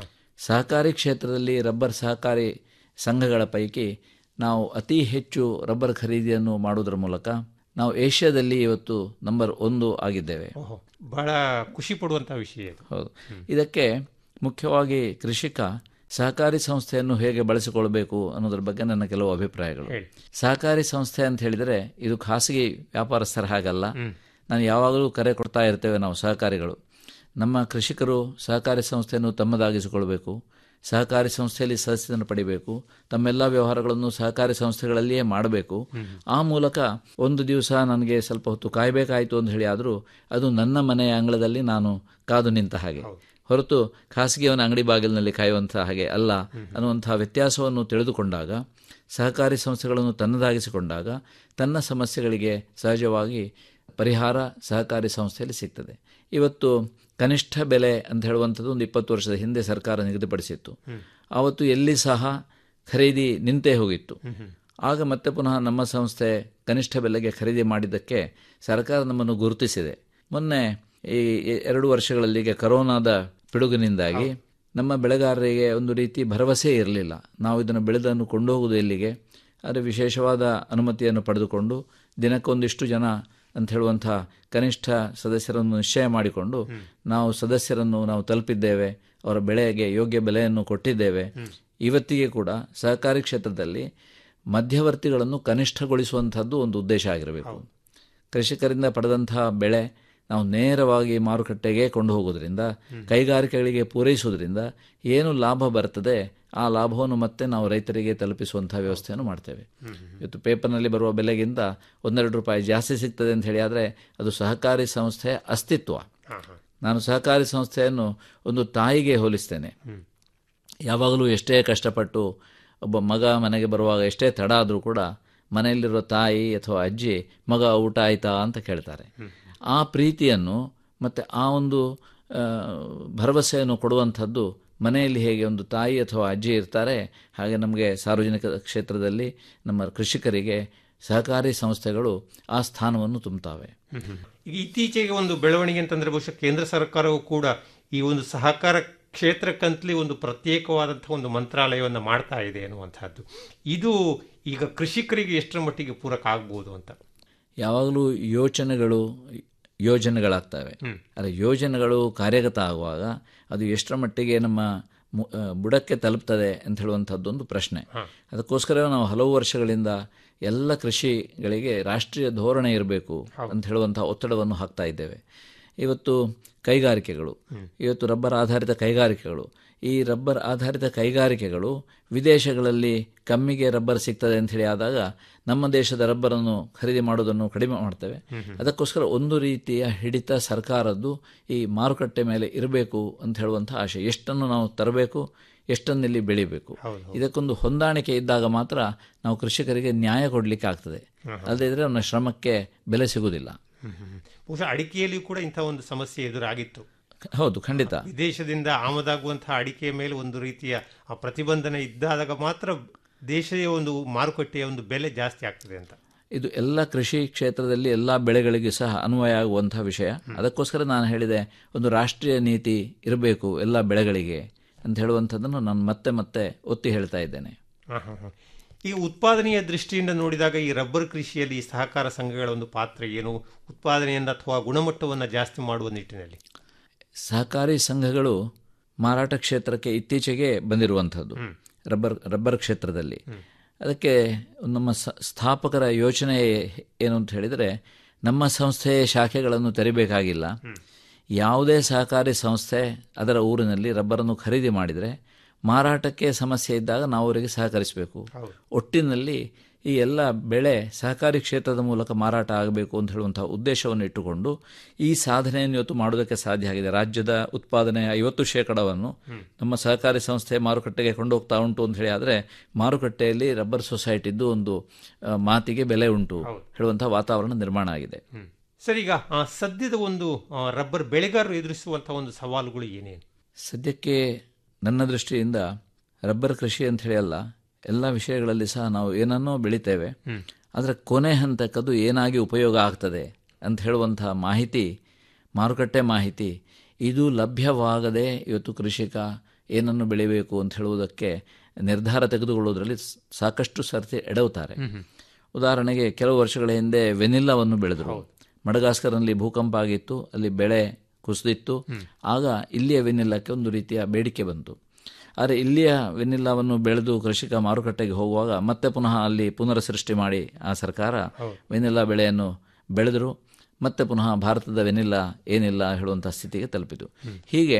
ಸಹಕಾರಿ ಕ್ಷೇತ್ರದಲ್ಲಿ ರಬ್ಬರ್ ಸಹಕಾರಿ ಸಂಘಗಳ ಪೈಕಿ ನಾವು ಅತಿ ಹೆಚ್ಚು ರಬ್ಬರ್ ಖರೀದಿಯನ್ನು ಮಾಡುವುದರ ಮೂಲಕ ನಾವು ಏಷ್ಯಾದಲ್ಲಿ ಇವತ್ತು ನಂಬರ್ ಒಂದು ಆಗಿದ್ದೇವೆ ಓಹೋ ಬಹಳ ಖುಷಿ ಪಡುವಂಥ ವಿಷಯ ಇದು ಹೌದು ಇದಕ್ಕೆ ಮುಖ್ಯವಾಗಿ ಕೃಷಿಕ ಸಹಕಾರಿ ಸಂಸ್ಥೆಯನ್ನು ಹೇಗೆ ಬಳಸಿಕೊಳ್ಬೇಕು ಅನ್ನೋದ್ರ ಬಗ್ಗೆ ನನ್ನ ಕೆಲವು ಅಭಿಪ್ರಾಯಗಳು ಸಹಕಾರಿ ಸಂಸ್ಥೆ ಅಂತ ಹೇಳಿದರೆ ಇದು ಖಾಸಗಿ ವ್ಯಾಪಾರಸ್ಥರ ಹಾಗಲ್ಲ ನಾನು ಯಾವಾಗಲೂ ಕರೆ ಕೊಡ್ತಾ ಇರ್ತೇವೆ ನಾವು ಸಹಕಾರಿಗಳು ನಮ್ಮ ಕೃಷಿಕರು ಸಹಕಾರಿ ಸಂಸ್ಥೆಯನ್ನು ತಮ್ಮದಾಗಿಸಿಕೊಳ್ಬೇಕು ಸಹಕಾರಿ ಸಂಸ್ಥೆಯಲ್ಲಿ ಸದಸ್ಯರನ್ನು ಪಡಿಬೇಕು ತಮ್ಮೆಲ್ಲ ವ್ಯವಹಾರಗಳನ್ನು ಸಹಕಾರಿ ಸಂಸ್ಥೆಗಳಲ್ಲಿಯೇ ಮಾಡಬೇಕು ಆ ಮೂಲಕ ಒಂದು ದಿವಸ ನನಗೆ ಸ್ವಲ್ಪ ಹೊತ್ತು ಕಾಯಬೇಕಾಯಿತು ಅಂತ ಹೇಳಿ ಆದರೂ ಅದು ನನ್ನ ಮನೆಯ ಅಂಗಳದಲ್ಲಿ ನಾನು ಕಾದು ನಿಂತ ಹಾಗೆ ಹೊರತು ಖಾಸಗಿಯವನ ಅಂಗಡಿ ಬಾಗಿಲಿನಲ್ಲಿ ಕಾಯುವಂಥ ಹಾಗೆ ಅಲ್ಲ ಅನ್ನುವಂಥ ವ್ಯತ್ಯಾಸವನ್ನು ತಿಳಿದುಕೊಂಡಾಗ ಸಹಕಾರಿ ಸಂಸ್ಥೆಗಳನ್ನು ತನ್ನದಾಗಿಸಿಕೊಂಡಾಗ ತನ್ನ ಸಮಸ್ಯೆಗಳಿಗೆ ಸಹಜವಾಗಿ ಪರಿಹಾರ ಸಹಕಾರಿ ಸಂಸ್ಥೆಯಲ್ಲಿ ಸಿಗ್ತದೆ ಇವತ್ತು ಕನಿಷ್ಠ ಬೆಲೆ ಅಂತ ಹೇಳುವಂಥದ್ದು ಒಂದು ಇಪ್ಪತ್ತು ವರ್ಷದ ಹಿಂದೆ ಸರ್ಕಾರ ನಿಗದಿಪಡಿಸಿತ್ತು ಆವತ್ತು ಎಲ್ಲಿ ಸಹ ಖರೀದಿ ನಿಂತೇ ಹೋಗಿತ್ತು ಆಗ ಮತ್ತೆ ಪುನಃ ನಮ್ಮ ಸಂಸ್ಥೆ ಕನಿಷ್ಠ ಬೆಲೆಗೆ ಖರೀದಿ ಮಾಡಿದ್ದಕ್ಕೆ ಸರ್ಕಾರ ನಮ್ಮನ್ನು ಗುರುತಿಸಿದೆ ಮೊನ್ನೆ ಈ ಎರಡು ವರ್ಷಗಳಲ್ಲಿಗೆ ಕರೋನಾದ ಪಿಡುಗಿನಿಂದಾಗಿ ನಮ್ಮ ಬೆಳೆಗಾರರಿಗೆ ಒಂದು ರೀತಿ ಭರವಸೆ ಇರಲಿಲ್ಲ ನಾವು ಇದನ್ನು ಬೆಳೆದನ್ನು ಕೊಂಡೋಗುವುದು ಎಲ್ಲಿಗೆ ಆದರೆ ವಿಶೇಷವಾದ ಅನುಮತಿಯನ್ನು ಪಡೆದುಕೊಂಡು ದಿನಕ್ಕೊಂದಿಷ್ಟು ಜನ ಅಂತ ಹೇಳುವಂಥ ಕನಿಷ್ಠ ಸದಸ್ಯರನ್ನು ನಿಶ್ಚಯ ಮಾಡಿಕೊಂಡು ನಾವು ಸದಸ್ಯರನ್ನು ನಾವು ತಲುಪಿದ್ದೇವೆ ಅವರ ಬೆಳೆಗೆ ಯೋಗ್ಯ ಬೆಲೆಯನ್ನು ಕೊಟ್ಟಿದ್ದೇವೆ ಇವತ್ತಿಗೆ ಕೂಡ ಸಹಕಾರಿ ಕ್ಷೇತ್ರದಲ್ಲಿ ಮಧ್ಯವರ್ತಿಗಳನ್ನು ಕನಿಷ್ಠಗೊಳಿಸುವಂಥದ್ದು ಒಂದು ಉದ್ದೇಶ ಆಗಿರಬೇಕು ಕೃಷಿಕರಿಂದ ಪಡೆದಂತಹ ಬೆಳೆ ನಾವು ನೇರವಾಗಿ ಮಾರುಕಟ್ಟೆಗೆ ಕೊಂಡು ಹೋಗೋದ್ರಿಂದ ಕೈಗಾರಿಕೆಗಳಿಗೆ ಪೂರೈಸುವುದರಿಂದ ಏನು ಲಾಭ ಬರ್ತದೆ ಆ ಲಾಭವನ್ನು ಮತ್ತೆ ನಾವು ರೈತರಿಗೆ ತಲುಪಿಸುವಂಥ ವ್ಯವಸ್ಥೆಯನ್ನು ಮಾಡ್ತೇವೆ ಇವತ್ತು ಪೇಪರ್ನಲ್ಲಿ ಬರುವ ಬೆಲೆಗಿಂತ ಒಂದೆರಡು ರೂಪಾಯಿ ಜಾಸ್ತಿ ಸಿಗ್ತದೆ ಅಂತ ಹೇಳಿ ಆದರೆ ಅದು ಸಹಕಾರಿ ಸಂಸ್ಥೆಯ ಅಸ್ತಿತ್ವ ನಾನು ಸಹಕಾರಿ ಸಂಸ್ಥೆಯನ್ನು ಒಂದು ತಾಯಿಗೆ ಹೋಲಿಸ್ತೇನೆ ಯಾವಾಗಲೂ ಎಷ್ಟೇ ಕಷ್ಟಪಟ್ಟು ಒಬ್ಬ ಮಗ ಮನೆಗೆ ಬರುವಾಗ ಎಷ್ಟೇ ತಡ ಆದರೂ ಕೂಡ ಮನೆಯಲ್ಲಿರೋ ತಾಯಿ ಅಥವಾ ಅಜ್ಜಿ ಮಗ ಊಟ ಆಯ್ತಾ ಅಂತ ಕೇಳ್ತಾರೆ ಆ ಪ್ರೀತಿಯನ್ನು ಮತ್ತು ಆ ಒಂದು ಭರವಸೆಯನ್ನು ಕೊಡುವಂಥದ್ದು ಮನೆಯಲ್ಲಿ ಹೇಗೆ ಒಂದು ತಾಯಿ ಅಥವಾ ಅಜ್ಜಿ ಇರ್ತಾರೆ ಹಾಗೆ ನಮಗೆ ಸಾರ್ವಜನಿಕ ಕ್ಷೇತ್ರದಲ್ಲಿ ನಮ್ಮ ಕೃಷಿಕರಿಗೆ ಸಹಕಾರಿ ಸಂಸ್ಥೆಗಳು ಆ ಸ್ಥಾನವನ್ನು ತುಂಬುತ್ತವೆ ಈಗ ಇತ್ತೀಚೆಗೆ ಒಂದು ಬೆಳವಣಿಗೆ ಅಂತಂದ್ರೆ ಬಹುಶಃ ಕೇಂದ್ರ ಸರ್ಕಾರವು ಕೂಡ ಈ ಒಂದು ಸಹಕಾರ ಕ್ಷೇತ್ರಕ್ಕಂತಲೇ ಒಂದು ಪ್ರತ್ಯೇಕವಾದಂತಹ ಒಂದು ಮಂತ್ರಾಲಯವನ್ನು ಮಾಡ್ತಾ ಇದೆ ಅನ್ನುವಂಥದ್ದು ಇದು ಈಗ ಕೃಷಿಕರಿಗೆ ಎಷ್ಟರ ಮಟ್ಟಿಗೆ ಪೂರಕ ಆಗ್ಬೋದು ಅಂತ ಯಾವಾಗಲೂ ಯೋಚನೆಗಳು ಯೋಜನೆಗಳಾಗ್ತವೆ ಆದರೆ ಯೋಜನೆಗಳು ಕಾರ್ಯಗತ ಆಗುವಾಗ ಅದು ಎಷ್ಟರ ಮಟ್ಟಿಗೆ ನಮ್ಮ ಬುಡಕ್ಕೆ ತಲುಪ್ತದೆ ಅಂತ ಹೇಳುವಂಥದ್ದೊಂದು ಪ್ರಶ್ನೆ ಅದಕ್ಕೋಸ್ಕರ ನಾವು ಹಲವು ವರ್ಷಗಳಿಂದ ಎಲ್ಲ ಕೃಷಿಗಳಿಗೆ ರಾಷ್ಟ್ರೀಯ ಧೋರಣೆ ಇರಬೇಕು ಅಂತ ಹೇಳುವಂಥ ಒತ್ತಡವನ್ನು ಹಾಕ್ತಾ ಇದ್ದೇವೆ ಇವತ್ತು ಕೈಗಾರಿಕೆಗಳು ಇವತ್ತು ರಬ್ಬರ್ ಆಧಾರಿತ ಕೈಗಾರಿಕೆಗಳು ಈ ರಬ್ಬರ್ ಆಧಾರಿತ ಕೈಗಾರಿಕೆಗಳು ವಿದೇಶಗಳಲ್ಲಿ ಕಮ್ಮಿಗೆ ರಬ್ಬರ್ ಸಿಗ್ತದೆ ಅಂತ ಹೇಳಿ ಆದಾಗ ನಮ್ಮ ದೇಶದ ರಬ್ಬರನ್ನು ಖರೀದಿ ಮಾಡೋದನ್ನು ಕಡಿಮೆ ಮಾಡ್ತೇವೆ ಅದಕ್ಕೋಸ್ಕರ ಒಂದು ರೀತಿಯ ಹಿಡಿತ ಸರ್ಕಾರದ್ದು ಈ ಮಾರುಕಟ್ಟೆ ಮೇಲೆ ಇರಬೇಕು ಅಂತ ಹೇಳುವಂಥ ಆಶೆ ಎಷ್ಟನ್ನು ನಾವು ತರಬೇಕು ಎಷ್ಟನ್ನು ಇಲ್ಲಿ ಬೆಳಿಬೇಕು ಇದಕ್ಕೊಂದು ಹೊಂದಾಣಿಕೆ ಇದ್ದಾಗ ಮಾತ್ರ ನಾವು ಕೃಷಿಕರಿಗೆ ನ್ಯಾಯ ಕೊಡಲಿಕ್ಕೆ ಆಗ್ತದೆ ಅಲ್ಲದೇ ಇದ್ರೆ ಅವನ ಶ್ರಮಕ್ಕೆ ಬೆಲೆ ಸಿಗುವುದಿಲ್ಲ ಬಹುಶಃ ಅಡಿಕೆಯಲ್ಲಿಯೂ ಕೂಡ ಇಂಥ ಒಂದು ಸಮಸ್ಯೆ ಎದುರಾಗಿತ್ತು ಹೌದು ಖಂಡಿತ ವಿದೇಶದಿಂದ ಆಮದಾಗುವಂತಹ ಅಡಿಕೆಯ ಮೇಲೆ ಒಂದು ರೀತಿಯ ಪ್ರತಿಬಂಧನೆ ಇದ್ದಾಗ ಮಾತ್ರ ದೇಶೀಯ ಒಂದು ಮಾರುಕಟ್ಟೆಯ ಒಂದು ಬೆಲೆ ಜಾಸ್ತಿ ಆಗ್ತದೆ ಅಂತ ಇದು ಎಲ್ಲ ಕೃಷಿ ಕ್ಷೇತ್ರದಲ್ಲಿ ಎಲ್ಲ ಬೆಳೆಗಳಿಗೆ ಸಹ ಅನ್ವಯ ಆಗುವಂತಹ ವಿಷಯ ಅದಕ್ಕೋಸ್ಕರ ನಾನು ಹೇಳಿದೆ ಒಂದು ರಾಷ್ಟ್ರೀಯ ನೀತಿ ಇರಬೇಕು ಎಲ್ಲ ಬೆಳೆಗಳಿಗೆ ಅಂತ ಹೇಳುವಂಥದ್ದನ್ನು ನಾನು ಮತ್ತೆ ಮತ್ತೆ ಒತ್ತಿ ಹೇಳ್ತಾ ಇದ್ದೇನೆ ಈ ಉತ್ಪಾದನೆಯ ದೃಷ್ಟಿಯಿಂದ ನೋಡಿದಾಗ ಈ ರಬ್ಬರ್ ಕೃಷಿಯಲ್ಲಿ ಸಹಕಾರ ಸಂಘಗಳ ಒಂದು ಪಾತ್ರ ಏನು ಉತ್ಪಾದನೆಯಿಂದ ಅಥವಾ ಗುಣಮಟ್ಟವನ್ನು ಜಾಸ್ತಿ ಮಾಡುವ ನಿಟ್ಟಿನಲ್ಲಿ ಸಹಕಾರಿ ಸಂಘಗಳು ಮಾರಾಟ ಕ್ಷೇತ್ರಕ್ಕೆ ಇತ್ತೀಚೆಗೆ ಬಂದಿರುವಂಥದ್ದು ರಬ್ಬರ್ ರಬ್ಬರ್ ಕ್ಷೇತ್ರದಲ್ಲಿ ಅದಕ್ಕೆ ನಮ್ಮ ಸ್ಥಾಪಕರ ಯೋಚನೆ ಏನು ಅಂತ ಹೇಳಿದರೆ ನಮ್ಮ ಸಂಸ್ಥೆಯ ಶಾಖೆಗಳನ್ನು ತೆರಿಬೇಕಾಗಿಲ್ಲ ಯಾವುದೇ ಸಹಕಾರಿ ಸಂಸ್ಥೆ ಅದರ ಊರಿನಲ್ಲಿ ರಬ್ಬರನ್ನು ಖರೀದಿ ಮಾಡಿದರೆ ಮಾರಾಟಕ್ಕೆ ಸಮಸ್ಯೆ ಇದ್ದಾಗ ನಾವು ಅವರಿಗೆ ಸಹಕರಿಸಬೇಕು ಒಟ್ಟಿನಲ್ಲಿ ಈ ಎಲ್ಲ ಬೆಳೆ ಸಹಕಾರಿ ಕ್ಷೇತ್ರದ ಮೂಲಕ ಮಾರಾಟ ಆಗಬೇಕು ಅಂತ ಹೇಳುವಂತಹ ಉದ್ದೇಶವನ್ನು ಇಟ್ಟುಕೊಂಡು ಈ ಸಾಧನೆಯನ್ನು ಇವತ್ತು ಮಾಡೋದಕ್ಕೆ ಸಾಧ್ಯ ಆಗಿದೆ ರಾಜ್ಯದ ಉತ್ಪಾದನೆಯ ಐವತ್ತು ಶೇಕಡವನ್ನು ನಮ್ಮ ಸಹಕಾರಿ ಸಂಸ್ಥೆ ಮಾರುಕಟ್ಟೆಗೆ ಕೊಂಡೋಗ್ತಾ ಉಂಟು ಅಂತ ಹೇಳಿ ಆದರೆ ಮಾರುಕಟ್ಟೆಯಲ್ಲಿ ರಬ್ಬರ್ ಸೊಸೈಟಿದ್ದು ಒಂದು ಮಾತಿಗೆ ಬೆಲೆ ಉಂಟು ಹೇಳುವಂತಹ ವಾತಾವರಣ ನಿರ್ಮಾಣ ಆಗಿದೆ ಸರ್ ಈಗ ಸದ್ಯದ ಒಂದು ರಬ್ಬರ್ ಬೆಳೆಗಾರರು ಎದುರಿಸುವಂತಹ ಒಂದು ಸವಾಲುಗಳು ಏನೇನು ಸದ್ಯಕ್ಕೆ ನನ್ನ ದೃಷ್ಟಿಯಿಂದ ರಬ್ಬರ್ ಕೃಷಿ ಅಂತ ಹೇಳಿ ಅಲ್ಲ ಎಲ್ಲ ವಿಷಯಗಳಲ್ಲಿ ಸಹ ನಾವು ಏನನ್ನೋ ಬೆಳಿತೇವೆ ಆದರೆ ಕೊನೆ ಹಂತಕ್ಕದು ಏನಾಗಿ ಉಪಯೋಗ ಆಗ್ತದೆ ಅಂತ ಹೇಳುವಂತಹ ಮಾಹಿತಿ ಮಾರುಕಟ್ಟೆ ಮಾಹಿತಿ ಇದು ಲಭ್ಯವಾಗದೆ ಇವತ್ತು ಕೃಷಿಕ ಏನನ್ನು ಬೆಳಿಬೇಕು ಅಂತ ಹೇಳುವುದಕ್ಕೆ ನಿರ್ಧಾರ ತೆಗೆದುಕೊಳ್ಳುವುದರಲ್ಲಿ ಸಾಕಷ್ಟು ಸರ್ತಿ ಎಡವುತ್ತಾರೆ ಉದಾಹರಣೆಗೆ ಕೆಲವು ವರ್ಷಗಳ ಹಿಂದೆ ವೆನಿಲ್ಲವನ್ನು ಬೆಳೆದರು ಮಡಗಾಸ್ಕರ್ನಲ್ಲಿ ಭೂಕಂಪ ಆಗಿತ್ತು ಅಲ್ಲಿ ಬೆಳೆ ಕುಸಿದಿತ್ತು ಆಗ ಇಲ್ಲಿಯ ವೆನಿಲ್ಲಕ್ಕೆ ಒಂದು ರೀತಿಯ ಬೇಡಿಕೆ ಬಂತು ಆದರೆ ಇಲ್ಲಿಯ ವೆನಿಲ್ಲಾವನ್ನು ಬೆಳೆದು ಕೃಷಿಕ ಮಾರುಕಟ್ಟೆಗೆ ಹೋಗುವಾಗ ಮತ್ತೆ ಪುನಃ ಅಲ್ಲಿ ಪುನರ್ ಸೃಷ್ಟಿ ಮಾಡಿ ಆ ಸರ್ಕಾರ ವೆನಿಲ್ಲಾ ಬೆಳೆಯನ್ನು ಬೆಳೆದರು ಮತ್ತೆ ಪುನಃ ಭಾರತದ ವೆನಿಲ್ಲಾ ಏನಿಲ್ಲ ಹೇಳುವಂಥ ಸ್ಥಿತಿಗೆ ತಲುಪಿತು ಹೀಗೆ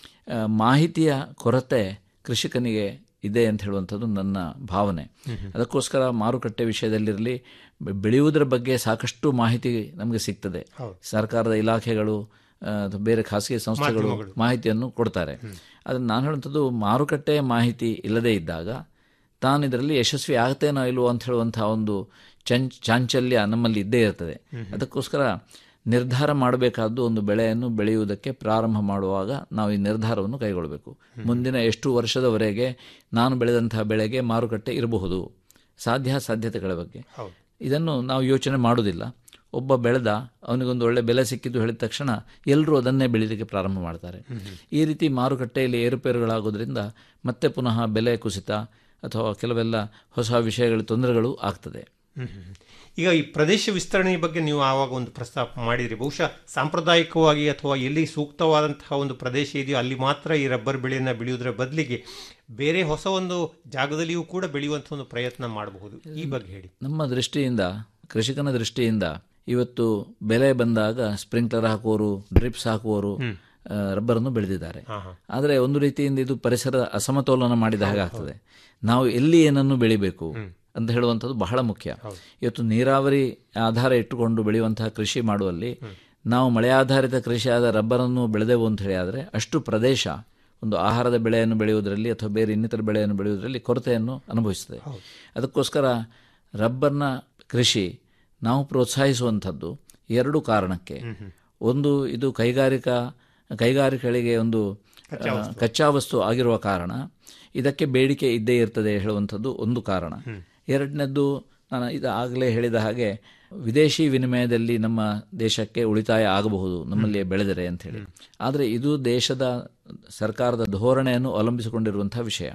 ಮಾಹಿತಿಯ ಕೊರತೆ ಕೃಷಿಕನಿಗೆ ಇದೆ ಅಂತ ಹೇಳುವಂಥದ್ದು ನನ್ನ ಭಾವನೆ ಅದಕ್ಕೋಸ್ಕರ ಮಾರುಕಟ್ಟೆ ವಿಷಯದಲ್ಲಿರಲಿ ಬೆಳೆಯುವುದರ ಬಗ್ಗೆ ಸಾಕಷ್ಟು ಮಾಹಿತಿ ನಮಗೆ ಸಿಗ್ತದೆ ಸರ್ಕಾರದ ಇಲಾಖೆಗಳು ಬೇರೆ ಖಾಸಗಿ ಸಂಸ್ಥೆಗಳು ಮಾಹಿತಿಯನ್ನು ಕೊಡ್ತಾರೆ ಅದನ್ನು ನಾನು ಹೇಳುವಂಥದ್ದು ಮಾರುಕಟ್ಟೆ ಮಾಹಿತಿ ಇಲ್ಲದೇ ಇದ್ದಾಗ ತಾನು ಇದರಲ್ಲಿ ಯಶಸ್ವಿ ಆಗ್ತೇನೋ ಇಲ್ವೋ ಅಂತ ಹೇಳುವಂತಹ ಒಂದು ಚಂಚ್ ಚಾಂಚಲ್ಯ ನಮ್ಮಲ್ಲಿ ಇದ್ದೇ ಇರ್ತದೆ ಅದಕ್ಕೋಸ್ಕರ ನಿರ್ಧಾರ ಮಾಡಬೇಕಾದ್ದು ಒಂದು ಬೆಳೆಯನ್ನು ಬೆಳೆಯುವುದಕ್ಕೆ ಪ್ರಾರಂಭ ಮಾಡುವಾಗ ನಾವು ಈ ನಿರ್ಧಾರವನ್ನು ಕೈಗೊಳ್ಳಬೇಕು ಮುಂದಿನ ಎಷ್ಟು ವರ್ಷದವರೆಗೆ ನಾನು ಬೆಳೆದಂತಹ ಬೆಳೆಗೆ ಮಾರುಕಟ್ಟೆ ಇರಬಹುದು ಸಾಧ್ಯ ಸಾಧ್ಯತೆಗಳ ಬಗ್ಗೆ ಇದನ್ನು ನಾವು ಯೋಚನೆ ಮಾಡುವುದಿಲ್ಲ ಒಬ್ಬ ಬೆಳೆದ ಅವನಿಗೊಂದು ಒಳ್ಳೆ ಬೆಲೆ ಸಿಕ್ಕಿದ್ದು ಹೇಳಿದ ತಕ್ಷಣ ಎಲ್ಲರೂ ಅದನ್ನೇ ಬೆಳೀಲಿಕ್ಕೆ ಪ್ರಾರಂಭ ಮಾಡ್ತಾರೆ ಈ ರೀತಿ ಮಾರುಕಟ್ಟೆಯಲ್ಲಿ ಏರುಪೇರುಗಳಾಗೋದ್ರಿಂದ ಮತ್ತೆ ಪುನಃ ಬೆಲೆ ಕುಸಿತ ಅಥವಾ ಕೆಲವೆಲ್ಲ ಹೊಸ ವಿಷಯಗಳ ತೊಂದರೆಗಳು ಆಗ್ತದೆ ಹ್ಮ್, ಹ್ಮ್, ಹ್ಮ್. ಈಗ ಈ ಪ್ರದೇಶ ವಿಸ್ತರಣೆ ಬಗ್ಗೆ ನೀವು ಆವಾಗ ಒಂದು ಪ್ರಸ್ತಾಪ ಮಾಡಿದ್ರಿ ಬಹುಶಃ ಸಾಂಪ್ರದಾಯಿಕವಾಗಿ ಅಥವಾ ಎಲ್ಲಿ ಸೂಕ್ತವಾದಂತಹ ಒಂದು ಪ್ರದೇಶ ಇದೆಯೋ ಅಲ್ಲಿ ಮಾತ್ರ ಈ ರಬ್ಬರ್ ಬೆಳೆಯನ್ನು ಬೆಳೆಯುವುದರ ಬದಲಿಗೆ ಬೇರೆ ಹೊಸ ಒಂದು ಜಾಗದಲ್ಲಿಯೂ ಕೂಡ ಬೆಳೆಯುವಂಥ ಒಂದು ಪ್ರಯತ್ನ ಮಾಡಬಹುದು ಈ ಬಗ್ಗೆ ಹೇಳಿ ನಮ್ಮ ದೃಷ್ಟಿಯಿಂದ ಕೃಷಿಕನ ದೃಷ್ಟಿಯಿಂದ ಇವತ್ತು ಬೆಲೆ ಬಂದಾಗ ಸ್ಪ್ರಿಂಕ್ಲರ್ ಹಾಕುವವರು ಡ್ರಿಪ್ಸ್ ಹಾಕುವವರು ಆ, ರಬ್ಬರನ್ನು ಬೆಳೆದಿದ್ದಾರೆ ಆದರೆ ಒಂದು ರೀತಿಯಿಂದ ಇದು ಪರಿಸರ ಅಸಮತೋಲನ ಮಾಡಿದ ಹಾಗೆ ಆಗ್ತದೆ ನಾವು ಎಲ್ಲಿ ಏನನ್ನು ಬೆಳಿಬೇಕು ಅಂತ ಹೇಳುವಂಥದ್ದು ಬಹಳ ಮುಖ್ಯ ಇವತ್ತು ನೀರಾವರಿ ಆಧಾರ ಇಟ್ಟುಕೊಂಡು ಬೆಳೆಯುವಂತಹ ಕೃಷಿ ಮಾಡುವಲ್ಲಿ ನಾವು ಮಳೆ ಆಧಾರಿತ ಕೃಷಿಯಾದ ರಬ್ಬರನ್ನು ಬೆಳೆದೆವು ಅಂತ ಹೇಳಿ ಆದರೆ ಅಷ್ಟು ಪ್ರದೇಶ ಒಂದು ಆಹಾರದ ಬೆಳೆಯನ್ನು ಬೆಳೆಯುವುದರಲ್ಲಿ ಅಥವಾ ಬೇರೆ ಇನ್ನಿತರ ಬೆಳೆಯನ್ನು ಬೆಳೆಯುವುದರಲ್ಲಿ ಕೊರತೆಯನ್ನು ಅನುಭವಿಸ್ತದೆ ಅದಕ್ಕೋಸ್ಕರ ರಬ್ಬರ್ನ ಕೃಷಿ ನಾವು ಪ್ರೋತ್ಸಾಹಿಸುವಂಥದ್ದು ಎರಡು ಕಾರಣಕ್ಕೆ ಒಂದು ಇದು ಕೈಗಾರಿಕಾ ಕೈಗಾರಿಕೆಗಳಿಗೆ ಒಂದು ಆ, ಕಚ್ಚಾ ವಸ್ತು ಆಗಿರುವ ಕಾರಣ ಇದಕ್ಕೆ ಬೇಡಿಕೆ ಇದ್ದೇ ಇರ್ತದೆ ಹೇಳುವಂಥದ್ದು ಒಂದು ಕಾರಣ ಎರಡನೇದ್ದು ನಾನು ಇದು ಆಗಲೇ ಹೇಳಿದ ಹಾಗೆ ವಿದೇಶಿ ವಿನಿಮಯದಲ್ಲಿ ನಮ್ಮ ದೇಶಕ್ಕೆ ಉಳಿತಾಯ ಆಗಬಹುದು ನಮ್ಮಲ್ಲಿ ಬೆಳೆದರೆ ಅಂತ ಹೇಳಿ ಆದರೆ ಇದು ದೇಶದ ಸರ್ಕಾರದ ಧೋರಣೆಯನ್ನು ಅವಲಂಬಿಸಿಕೊಂಡಿರುವಂತಹ ವಿಷಯ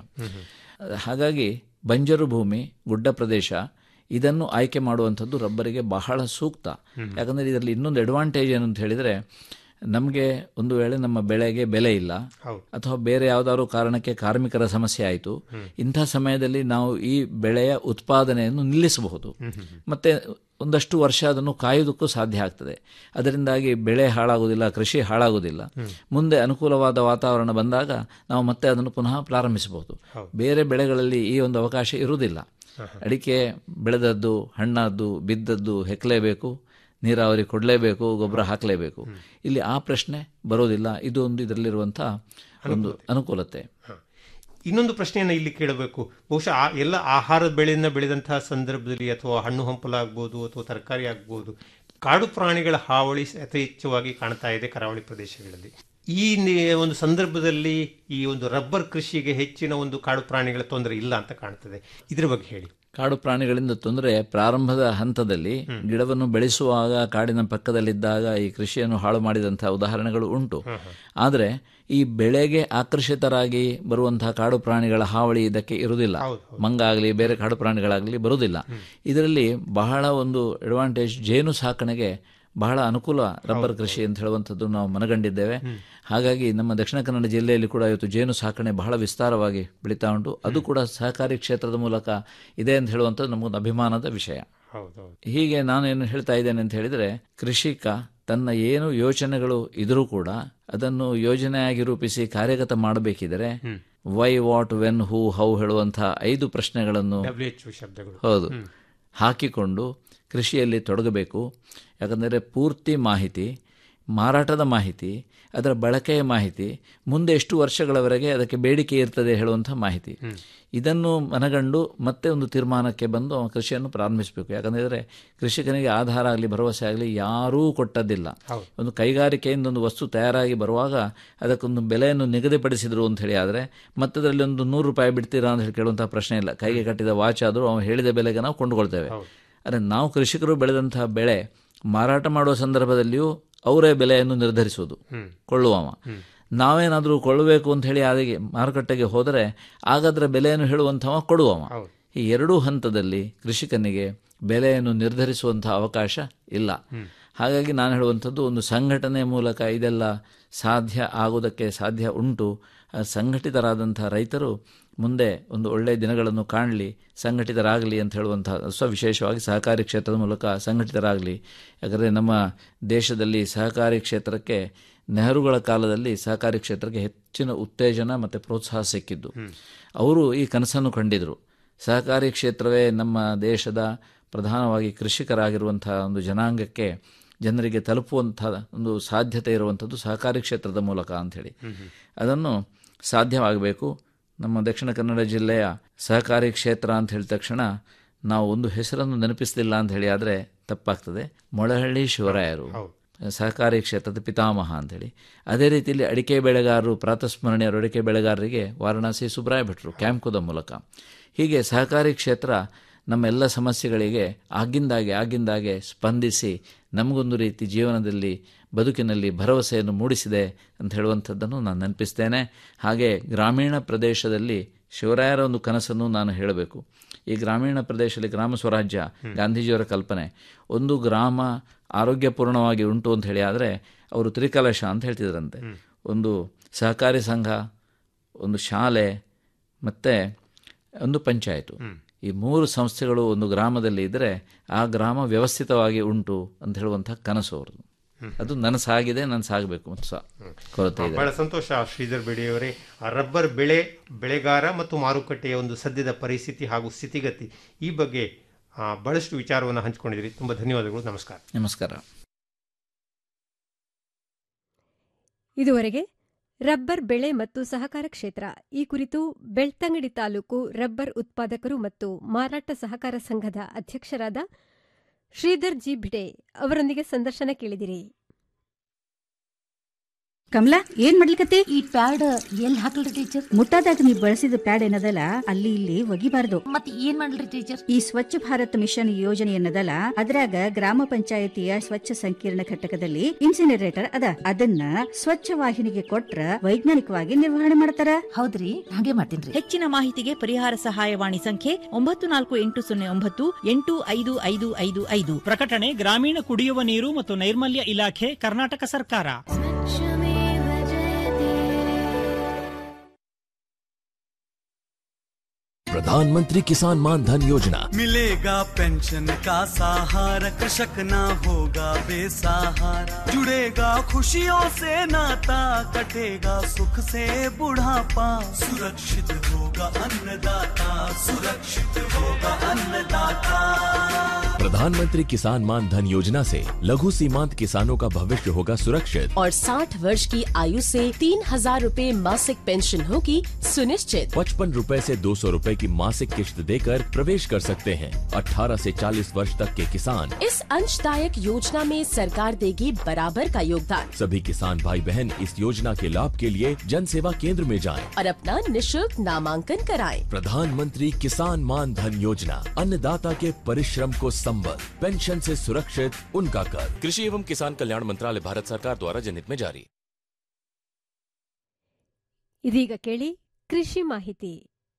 ಹಾಗಾಗಿ ಬಂಜರು ಭೂಮಿ ಗುಡ್ಡ ಪ್ರದೇಶ ಇದನ್ನು ಆಯ್ಕೆ ಮಾಡುವಂಥದ್ದು ರಬ್ಬರಿಗೆ ಬಹಳ ಸೂಕ್ತ ಯಾಕಂದರೆ ಇದರಲ್ಲಿ ಇನ್ನೊಂದು ಅಡ್ವಾಂಟೇಜ್ ಏನು ಅಂತ ಹೇಳಿದರೆ ನಮಗೆ ಒಂದು ವೇಳೆ ನಮ್ಮ ಬೆಳೆಗೆ ಬೆಲೆ ಇಲ್ಲ ಅಥವಾ ಬೇರೆ ಯಾವುದಾದ್ರು ಕಾರಣಕ್ಕೆ ಕಾರ್ಮಿಕರ ಸಮಸ್ಯೆ ಆಯಿತು ಇಂಥ ಸಮಯದಲ್ಲಿ ನಾವು ಈ ಬೆಳೆಯ ಉತ್ಪಾದನೆಯನ್ನು ನಿಲ್ಲಿಸಬಹುದು ಮತ್ತೆ ಒಂದಷ್ಟು ವರ್ಷ ಅದನ್ನು ಕಾಯುವುದಕ್ಕೂ ಸಾಧ್ಯ ಆಗ್ತದೆ ಅದರಿಂದಾಗಿ ಬೆಳೆ ಹಾಳಾಗುವುದಿಲ್ಲ ಕೃಷಿ ಹಾಳಾಗುವುದಿಲ್ಲ ಮುಂದೆ ಅನುಕೂಲವಾದ ವಾತಾವರಣ ಬಂದಾಗ ನಾವು ಮತ್ತೆ ಅದನ್ನು ಪುನಃ ಪ್ರಾರಂಭಿಸಬಹುದು ಬೇರೆ ಬೆಳೆಗಳಲ್ಲಿ ಈ ಒಂದು ಅವಕಾಶ ಇರುವುದಿಲ್ಲ ಅಡಿಕೆ ಬೆಳೆದದ್ದು ಹಣ್ಣಾದ್ದು ಬಿದ್ದದ್ದು ಹೆಕ್ಕಲೇಬೇಕು ನೀರಾವರಿ ಕೊಡಲೇಬೇಕು ಗೊಬ್ಬರ ಹಾಕಲೇಬೇಕು ಇಲ್ಲಿ ಆ ಪ್ರಶ್ನೆ ಬರೋದಿಲ್ಲ ಇದು ಒಂದು ಇದರಲ್ಲಿರುವಂಥ ಒಂದು ಅನುಕೂಲತೆ ಇನ್ನೊಂದು ಪ್ರಶ್ನೆಯನ್ನು ಇಲ್ಲಿ ಕೇಳಬೇಕು ಬಹುಶಃ ಆ ಎಲ್ಲ ಆಹಾರದ ಬೆಳೆಯನ್ನು ಬೆಳೆದಂತಹ ಸಂದರ್ಭದಲ್ಲಿ ಅಥವಾ ಹಣ್ಣು ಹಂಪಲಾಗ್ಬೋದು ಅಥವಾ ತರಕಾರಿ ಆಗ್ಬೋದು ಕಾಡು ಪ್ರಾಣಿಗಳ ಹಾವಳಿ ಯಥೇಚ್ಛವಾಗಿ ಕಾಣ್ತಾ ಇದೆ ಕರಾವಳಿ ಪ್ರದೇಶಗಳಲ್ಲಿ ಈ ನಿ- ಒಂದು ಸಂದರ್ಭದಲ್ಲಿ ಈ ಒಂದು ರಬ್ಬರ್ ಕೃಷಿಗೆ ಹೆಚ್ಚಿನ ಒಂದು ಕಾಡು ಪ್ರಾಣಿಗಳ ತೊಂದರೆ ಇಲ್ಲ ಅಂತ ಕಾಣ್ತದೆ ಇದ್ರ ಬಗ್ಗೆ ಹೇಳಿ ಕಾಡು ಪ್ರಾಣಿಗಳಿಂದ ತೊಂದರೆ ಪ್ರಾರಂಭದ ಹಂತದಲ್ಲಿ ಗಿಡವನ್ನು ಬೆಳೆಸುವಾಗ ಕಾಡಿನ ಪಕ್ಕದಲ್ಲಿದ್ದಾಗ ಈ ಕೃಷಿಯನ್ನು ಹಾಳು ಮಾಡಿದಂತಹ ಉದಾಹರಣೆಗಳು ಉಂಟು ಆದರೆ ಈ ಬೆಳೆಗೆ ಆಕರ್ಷಿತರಾಗಿ ಬರುವಂತಹ ಕಾಡು ಪ್ರಾಣಿಗಳ ಹಾವಳಿ ಇದಕ್ಕೆ ಇರುವುದಿಲ್ಲ ಮಂಗ ಆಗಲಿ ಬೇರೆ ಕಾಡು ಪ್ರಾಣಿಗಳಾಗಲಿ ಬರುವುದಿಲ್ಲ ಇದರಲ್ಲಿ ಬಹಳ ಒಂದು ಅಡ್ವಾಂಟೇಜ್ ಜೇನು ಸಾಕಣೆಗೆ ಬಹಳ ಅನುಕೂಲ ರಬ್ಬರ್ ಕೃಷಿ ಅಂತ ಹೇಳುವಂಥದ್ದು ನಾವು ಮನಗಂಡಿದ್ದೇವೆ ಹಾಗಾಗಿ ನಮ್ಮ ದಕ್ಷಿಣ ಕನ್ನಡ ಜಿಲ್ಲೆಯಲ್ಲಿ ಕೂಡ ಇವತ್ತು ಜೇನು ಸಾಕಣೆ ಬಹಳ ವಿಸ್ತಾರವಾಗಿ ಬೆಳೀತಾ ಉಂಟು ಅದು ಕೂಡ ಸಹಕಾರಿ ಕ್ಷೇತ್ರದ ಮೂಲಕ ಇದೆ ಅಂತ ಹೇಳುವಂಥದ್ದು ನಮಗೊಂದು ಅಭಿಮಾನದ ವಿಷಯ ಹೌದೌದು ಹೀಗೆ ನಾನು ಏನು ಹೇಳ್ತಾ ಇದ್ದೇನೆ ಅಂತ ಹೇಳಿದರೆ ಕೃಷಿಕ ತನ್ನ ಏನು ಯೋಚನೆಗಳು ಇದ್ರೂ ಕೂಡ ಅದನ್ನು ಯೋಜನೆಯಾಗಿ ರೂಪಿಸಿ ಕಾರ್ಯಗತ ಮಾಡಬೇಕಿದ್ರೆ why what when who how ಹೇಳುವಂತಹ ಐದು ಪ್ರಶ್ನೆಗಳನ್ನು ಡಬ್ಲ್ಯೂ ಎಚ್ ಶಬ್ದಗಳು ಹೌದು ಹಾಕಿಕೊಂಡು ಕೃಷಿಯಲ್ಲಿ ತೊಡಗಬೇಕು ಯಾಕಂದರೆ ಪೂರ್ತಿ ಮಾಹಿತಿ ಮಾರಾಟದ ಮಾಹಿತಿ ಅದರ ಬಳಕೆಯ ಮಾಹಿತಿ ಮುಂದೆ ಎಷ್ಟು ವರ್ಷಗಳವರೆಗೆ ಅದಕ್ಕೆ ಬೇಡಿಕೆ ಇರ್ತದೆ ಹೇಳುವಂಥ ಮಾಹಿತಿ ಇದನ್ನು ಮನಗಂಡು ಮತ್ತೆ ಒಂದು ತೀರ್ಮಾನಕ್ಕೆ ಬಂದು ಅವನು ಕೃಷಿಯನ್ನು ಪ್ರಾರಂಭಿಸಬೇಕು ಯಾಕಂದರೆ ಕೃಷಿಕನಿಗೆ ಆಧಾರ ಆಗಲಿ ಭರವಸೆ ಆಗಲಿ ಯಾರೂ ಕೊಟ್ಟದ್ದಿಲ್ಲ ಒಂದು ಕೈಗಾರಿಕೆಯಿಂದ ಒಂದು ವಸ್ತು ತಯಾರಾಗಿ ಬರುವಾಗ ಅದಕ್ಕೊಂದು ಬೆಲೆಯನ್ನು ನಿಗದಿಪಡಿಸಿದ್ರು ಅಂತ ಹೇಳಿ ಆದರೆ ಮತ್ತದರಲ್ಲಿ ಒಂದು ನೂರು ರೂಪಾಯಿ ಬಿಡ್ತೀರಾ ಅಂತ ಹೇಳಿ ಕೇಳುವಂತಹ ಪ್ರಶ್ನೆ ಇಲ್ಲ ಕೈಗೆ ಕಟ್ಟಿದ ವಾಚ್ ಆದರೂ ಅವನು ಹೇಳಿದ ಬೆಲೆಗೆ ನಾವು ಕೊಂಡುಕೊಳ್ತೇವೆ ಆದರೆ ನಾವು ಕೃಷಿಕರು ಬೆಳೆದಂತಹ ಬೆಳೆ ಮಾರಾಟ ಮಾಡುವ ಸಂದರ್ಭದಲ್ಲಿಯೂ ಅವರೇ ಬೆಲೆಯನ್ನು ನಿರ್ಧರಿಸುವುದು ಕೊಳ್ಳುವವ ನಾವೇನಾದರೂ ಕೊಳ್ಳಬೇಕು ಅಂತ ಹೇಳಿ ಅದಕ್ಕೆ ಮಾರುಕಟ್ಟೆಗೆ ಹೋದರೆ ಆಗಾದ್ರೆ ಬೆಲೆಯನ್ನು ಹೇಳುವಂಥವ ಕೊಡುವವ ಈ ಎರಡೂ ಹಂತದಲ್ಲಿ ಕೃಷಿಕನಿಗೆ ಬೆಲೆಯನ್ನು ನಿರ್ಧರಿಸುವಂತಹ ಅವಕಾಶ ಇಲ್ಲ ಹಾಗಾಗಿ ನಾನು ಹೇಳುವಂಥದ್ದು ಒಂದು ಸಂಘಟನೆ ಮೂಲಕ ಇದೆಲ್ಲ ಸಾಧ್ಯ ಆಗುವುದಕ್ಕೆ ಸಾಧ್ಯ ಉಂಟು ಆ ಸಂಘಟಿತರಾದಂಥ ರೈತರು ಮುಂದೆ ಒಂದು ಒಳ್ಳೆಯ ದಿನಗಳನ್ನು ಕಾಣಲಿ ಸಂಘಟಿತರಾಗಲಿ ಅಂತ ಹೇಳುವಂಥ ಸ್ವ ವಿಶೇಷವಾಗಿ ಸಹಕಾರಿ ಕ್ಷೇತ್ರದ ಮೂಲಕ ಸಂಘಟಿತರಾಗಲಿ ಯಾಕಂದರೆ ನಮ್ಮ ದೇಶದಲ್ಲಿ ಸಹಕಾರಿ ಕ್ಷೇತ್ರಕ್ಕೆ ನೆಹರುಗಳ ಕಾಲದಲ್ಲಿ ಸಹಕಾರಿ ಕ್ಷೇತ್ರಕ್ಕೆ ಹೆಚ್ಚಿನ ಉತ್ತೇಜನ ಮತ್ತು ಪ್ರೋತ್ಸಾಹ ಸಿಕ್ಕಿದ್ದು ಅವರು ಈ ಕನಸನ್ನು ಕಂಡಿದ್ರು ಸಹಕಾರಿ ಕ್ಷೇತ್ರವೇ ನಮ್ಮ ದೇಶದ ಪ್ರಧಾನವಾಗಿ ಕೃಷಿಕರಾಗಿರುವಂತಹ ಒಂದು ಜನಾಂಗಕ್ಕೆ ಜನರಿಗೆ ತಲುಪುವಂಥ ಒಂದು ಸಾಧ್ಯತೆ ಇರುವಂಥದ್ದು ಸಹಕಾರಿ ಕ್ಷೇತ್ರದ ಮೂಲಕ ಅಂಥೇಳಿ ಅದನ್ನು ಸಾಧ್ಯವಾಗಬೇಕು ನಮ್ಮ ದಕ್ಷಿಣ ಕನ್ನಡ ಜಿಲ್ಲೆಯ ಸಹಕಾರಿ ಕ್ಷೇತ್ರ ಅಂತ ಹೇಳಿದ ತಕ್ಷಣ ನಾವು ಒಂದು ಹೆಸರನ್ನು ನೆನಪಿಸಲಿಲ್ಲ ಅಂತ ಹೇಳಿ ಆದರೆ ತಪ್ಪಾಗ್ತದೆ ಮೊಳಹಳ್ಳಿ ಶಿವರಾಯರು ಸಹಕಾರಿ ಕ್ಷೇತ್ರದ ಪಿತಾಮಹ ಅಂತೇಳಿ ಅದೇ ರೀತಿಯಲ್ಲಿ ಅಡಿಕೆ ಬೆಳೆಗಾರರು ಪ್ರಾತಸ್ಮರಣೀಯರು ಅಡಿಕೆ ಬೆಳೆಗಾರರಿಗೆ ವಾರಣಾಸಿ ಸುಬ್ರಾಯ ಭಟ್ರು ಕ್ಯಾಂಪ್ಕೋದ ಮೂಲಕ ಹೀಗೆ ಸಹಕಾರಿ ಕ್ಷೇತ್ರ ನಮ್ಮೆಲ್ಲ ಸಮಸ್ಯೆಗಳಿಗೆ ಆಗಿಂದಾಗೆ ಆಗಿಂದಾಗೆ ಸ್ಪಂದಿಸಿ ನಮಗೊಂದು ರೀತಿ ಜೀವನದಲ್ಲಿ ಬದುಕಿನಲ್ಲಿ ಭರವಸೆಯನ್ನು ಮೂಡಿಸಿದೆ ಅಂತ ಹೇಳುವಂಥದ್ದನ್ನು ನಾನು ನೆನಪಿಸ್ತೇನೆ ಹಾಗೆ ಗ್ರಾಮೀಣ ಪ್ರದೇಶದಲ್ಲಿ ಶಿವರಾಯರ ಒಂದು ಕನಸನ್ನು ನಾನು ಹೇಳಬೇಕು ಈ ಗ್ರಾಮೀಣ ಪ್ರದೇಶದಲ್ಲಿ ಗ್ರಾಮ ಸ್ವರಾಜ್ಯ ಗಾಂಧೀಜಿಯವರ ಕಲ್ಪನೆ ಒಂದು ಗ್ರಾಮ ಆರೋಗ್ಯಪೂರ್ಣವಾಗಿ ಉಂಟು ಅಂತ ಹೇಳಿ ಆದರೆ ಅವರು ತ್ರಿಕಲಶ ಅಂತ ಹೇಳ್ತಿದ್ರಂತೆ ಒಂದು ಸಹಕಾರಿ ಸಂಘ ಒಂದು ಶಾಲೆ ಮತ್ತು ಒಂದು ಪಂಚಾಯತು ಈ ಮೂರು ಸಂಸ್ಥೆಗಳು ಒಂದು ಗ್ರಾಮದಲ್ಲಿ ಇದ್ದರೆ ಆ ಗ್ರಾಮ ವ್ಯವಸ್ಥಿತವಾಗಿ ಉಂಟು ಅಂತ ಹೇಳುವಂತಹ ಕನಸು ಅವ್ರದ್ದು ಅದು ನನಸಾಗಿದೆ ನನಸಾಗಬೇಕು ಮತ್ತು ಸಹ ಕೊರತೆ ಇದೆ ಬಹಳ ಸಂತೋಷ ಶ್ರೀಧರ್ ಬೇಡಿಯವರೇ ಆ ರಬ್ಬರ್ ಬೆಳೆ ಬೆಳೆಗಾರ ಮತ್ತು ಮಾರುಕಟ್ಟೆಯ ಒಂದು ಸದ್ಯದ ಪರಿಸ್ಥಿತಿ ಹಾಗೂ ಸ್ಥಿತಿಗತಿ ಈ ಬಗ್ಗೆ ಆ, ಬಹಳಷ್ಟು ವಿಚಾರವನ್ನು ಹಂಚಿಕೊಂಡಿದ್ದೀರಿ ತುಂಬ ಧನ್ಯವಾದಗಳು ನಮಸ್ಕಾರ ನಮಸ್ಕಾರ ಇದುವರೆಗೆ ರಬ್ಬರ್ ಬೆಳೆ ಮತ್ತು ಸಹಕಾರ ಕ್ಷೇತ್ರ ಈ ಕುರಿತು ಬೆಳ್ತಂಗಡಿ ತಾಲೂಕು ರಬ್ಬರ್ ಉತ್ಪಾದಕರು ಮತ್ತು ಮಾರಾಟ ಸಹಕಾರ ಸಂಘದ ಅಧ್ಯಕ್ಷರಾದ ಶ್ರೀಧರ್ ಜಿ ಭಿಡೆ ಅವರೊಂದಿಗೆ ಸಂದರ್ಶನ ಕೇಳಿದಿರಿ ಕಮಲಾ ಏನ್ ಮಾಡ್ಲಿಕತ್ತಿ ಈ ಪ್ಯಾಡ್ ಎಲ್ಲಿ ಹಾಕಲ್ರಿ ಟೀಚರ್ ಮುಟ್ಟಾದಾಗ ನೀವು ಬಳಸಿದ ಪ್ಯಾಡ್ ಏನದಲ್ಲ ಅಲ್ಲಿ ಇಲ್ಲಿ ಒಗಿಬಾರ್ದು ಮತ್ತೆ ಏನ್ ಮಾಡ್ಲಿ ಟೀಚರ್ ಈ ಸ್ವಚ್ಛ ಭಾರತ್ ಮಿಷನ್ ಯೋಜನೆ ಏನದಲ್ಲ ಅದ್ರಾಗ ಗ್ರಾಮ ಪಂಚಾಯತಿಯ ಸ್ವಚ್ಛ ಸಂಕೀರ್ಣ ಘಟಕದಲ್ಲಿ ಇನ್ಸಿನರೇಟರ್ ಅದ ಅದನ್ನ ಸ್ವಚ್ಛ ವಾಹಿನಿಗೆ ಕೊಟ್ರ ವೈಜ್ಞಾನಿಕವಾಗಿ ನಿರ್ವಹಣೆ ಮಾಡ್ತಾರ ಹೌದ್ರಿ ಹಾಗೆ ಮಾಡ್ತೀನಿ ಹೆಚ್ಚಿನ ಮಾಹಿತಿಗೆ ಪರಿಹಾರ ಸಹಾಯವಾಣಿ ಸಂಖ್ಯೆ ಒಂಬತ್ತು ನಾಲ್ಕು ಎಂಟು ಸೊನ್ನೆ ಒಂಬತ್ತು ಎಂಟು ಐದು ಐದು ಐದು ಐದು ಪ್ರಕಟಣೆ ಗ್ರಾಮೀಣ ಕುಡಿಯುವ ನೀರು ಮತ್ತು ನೈರ್ಮಲ್ಯ ಇಲಾಖೆ ಕರ್ನಾಟಕ ಸರ್ಕಾರ प्रधानमंत्री किसान मान धन योजना मिलेगा पेंशन का सहारा कृषक ना होगा बेसहारा जुड़ेगा खुशियों से नाता कटेगा सुख से बुढ़ापा सुरक्षित होगा अन्नदाता सुरक्षित होगा अन्नदाता प्रधानमंत्री किसान मान धन योजना से लघु सीमांत किसानों का भविष्य होगा सुरक्षित और 60 वर्ष की आयु से तीन हजार रूपए मासिक पेंशन होगी सुनिश्चित पचपन रूपए से दो सौ रूपए की मासिक किश्त देकर प्रवेश कर सकते हैं 18 से 40 वर्ष तक के किसान इस अंशदायक योजना में सरकार देगी बराबर का योगदान सभी किसान भाई बहन इस योजना के लाभ के लिए जन सेवा केंद्र में जाएं। और अपना निशुल्क नामांकन कराएं। प्रधानमंत्री किसान मान धन योजना अन्नदाता के परिश्रम को संबल पेंशन से सुरक्षित उनका कर कृषि एवं किसान कल्याण मंत्रालय भारत सरकार द्वारा जनहित में जारी ಇದೀಗ ಕೇಳಿ ಕೃಷಿ ಮಾಹಿತಿ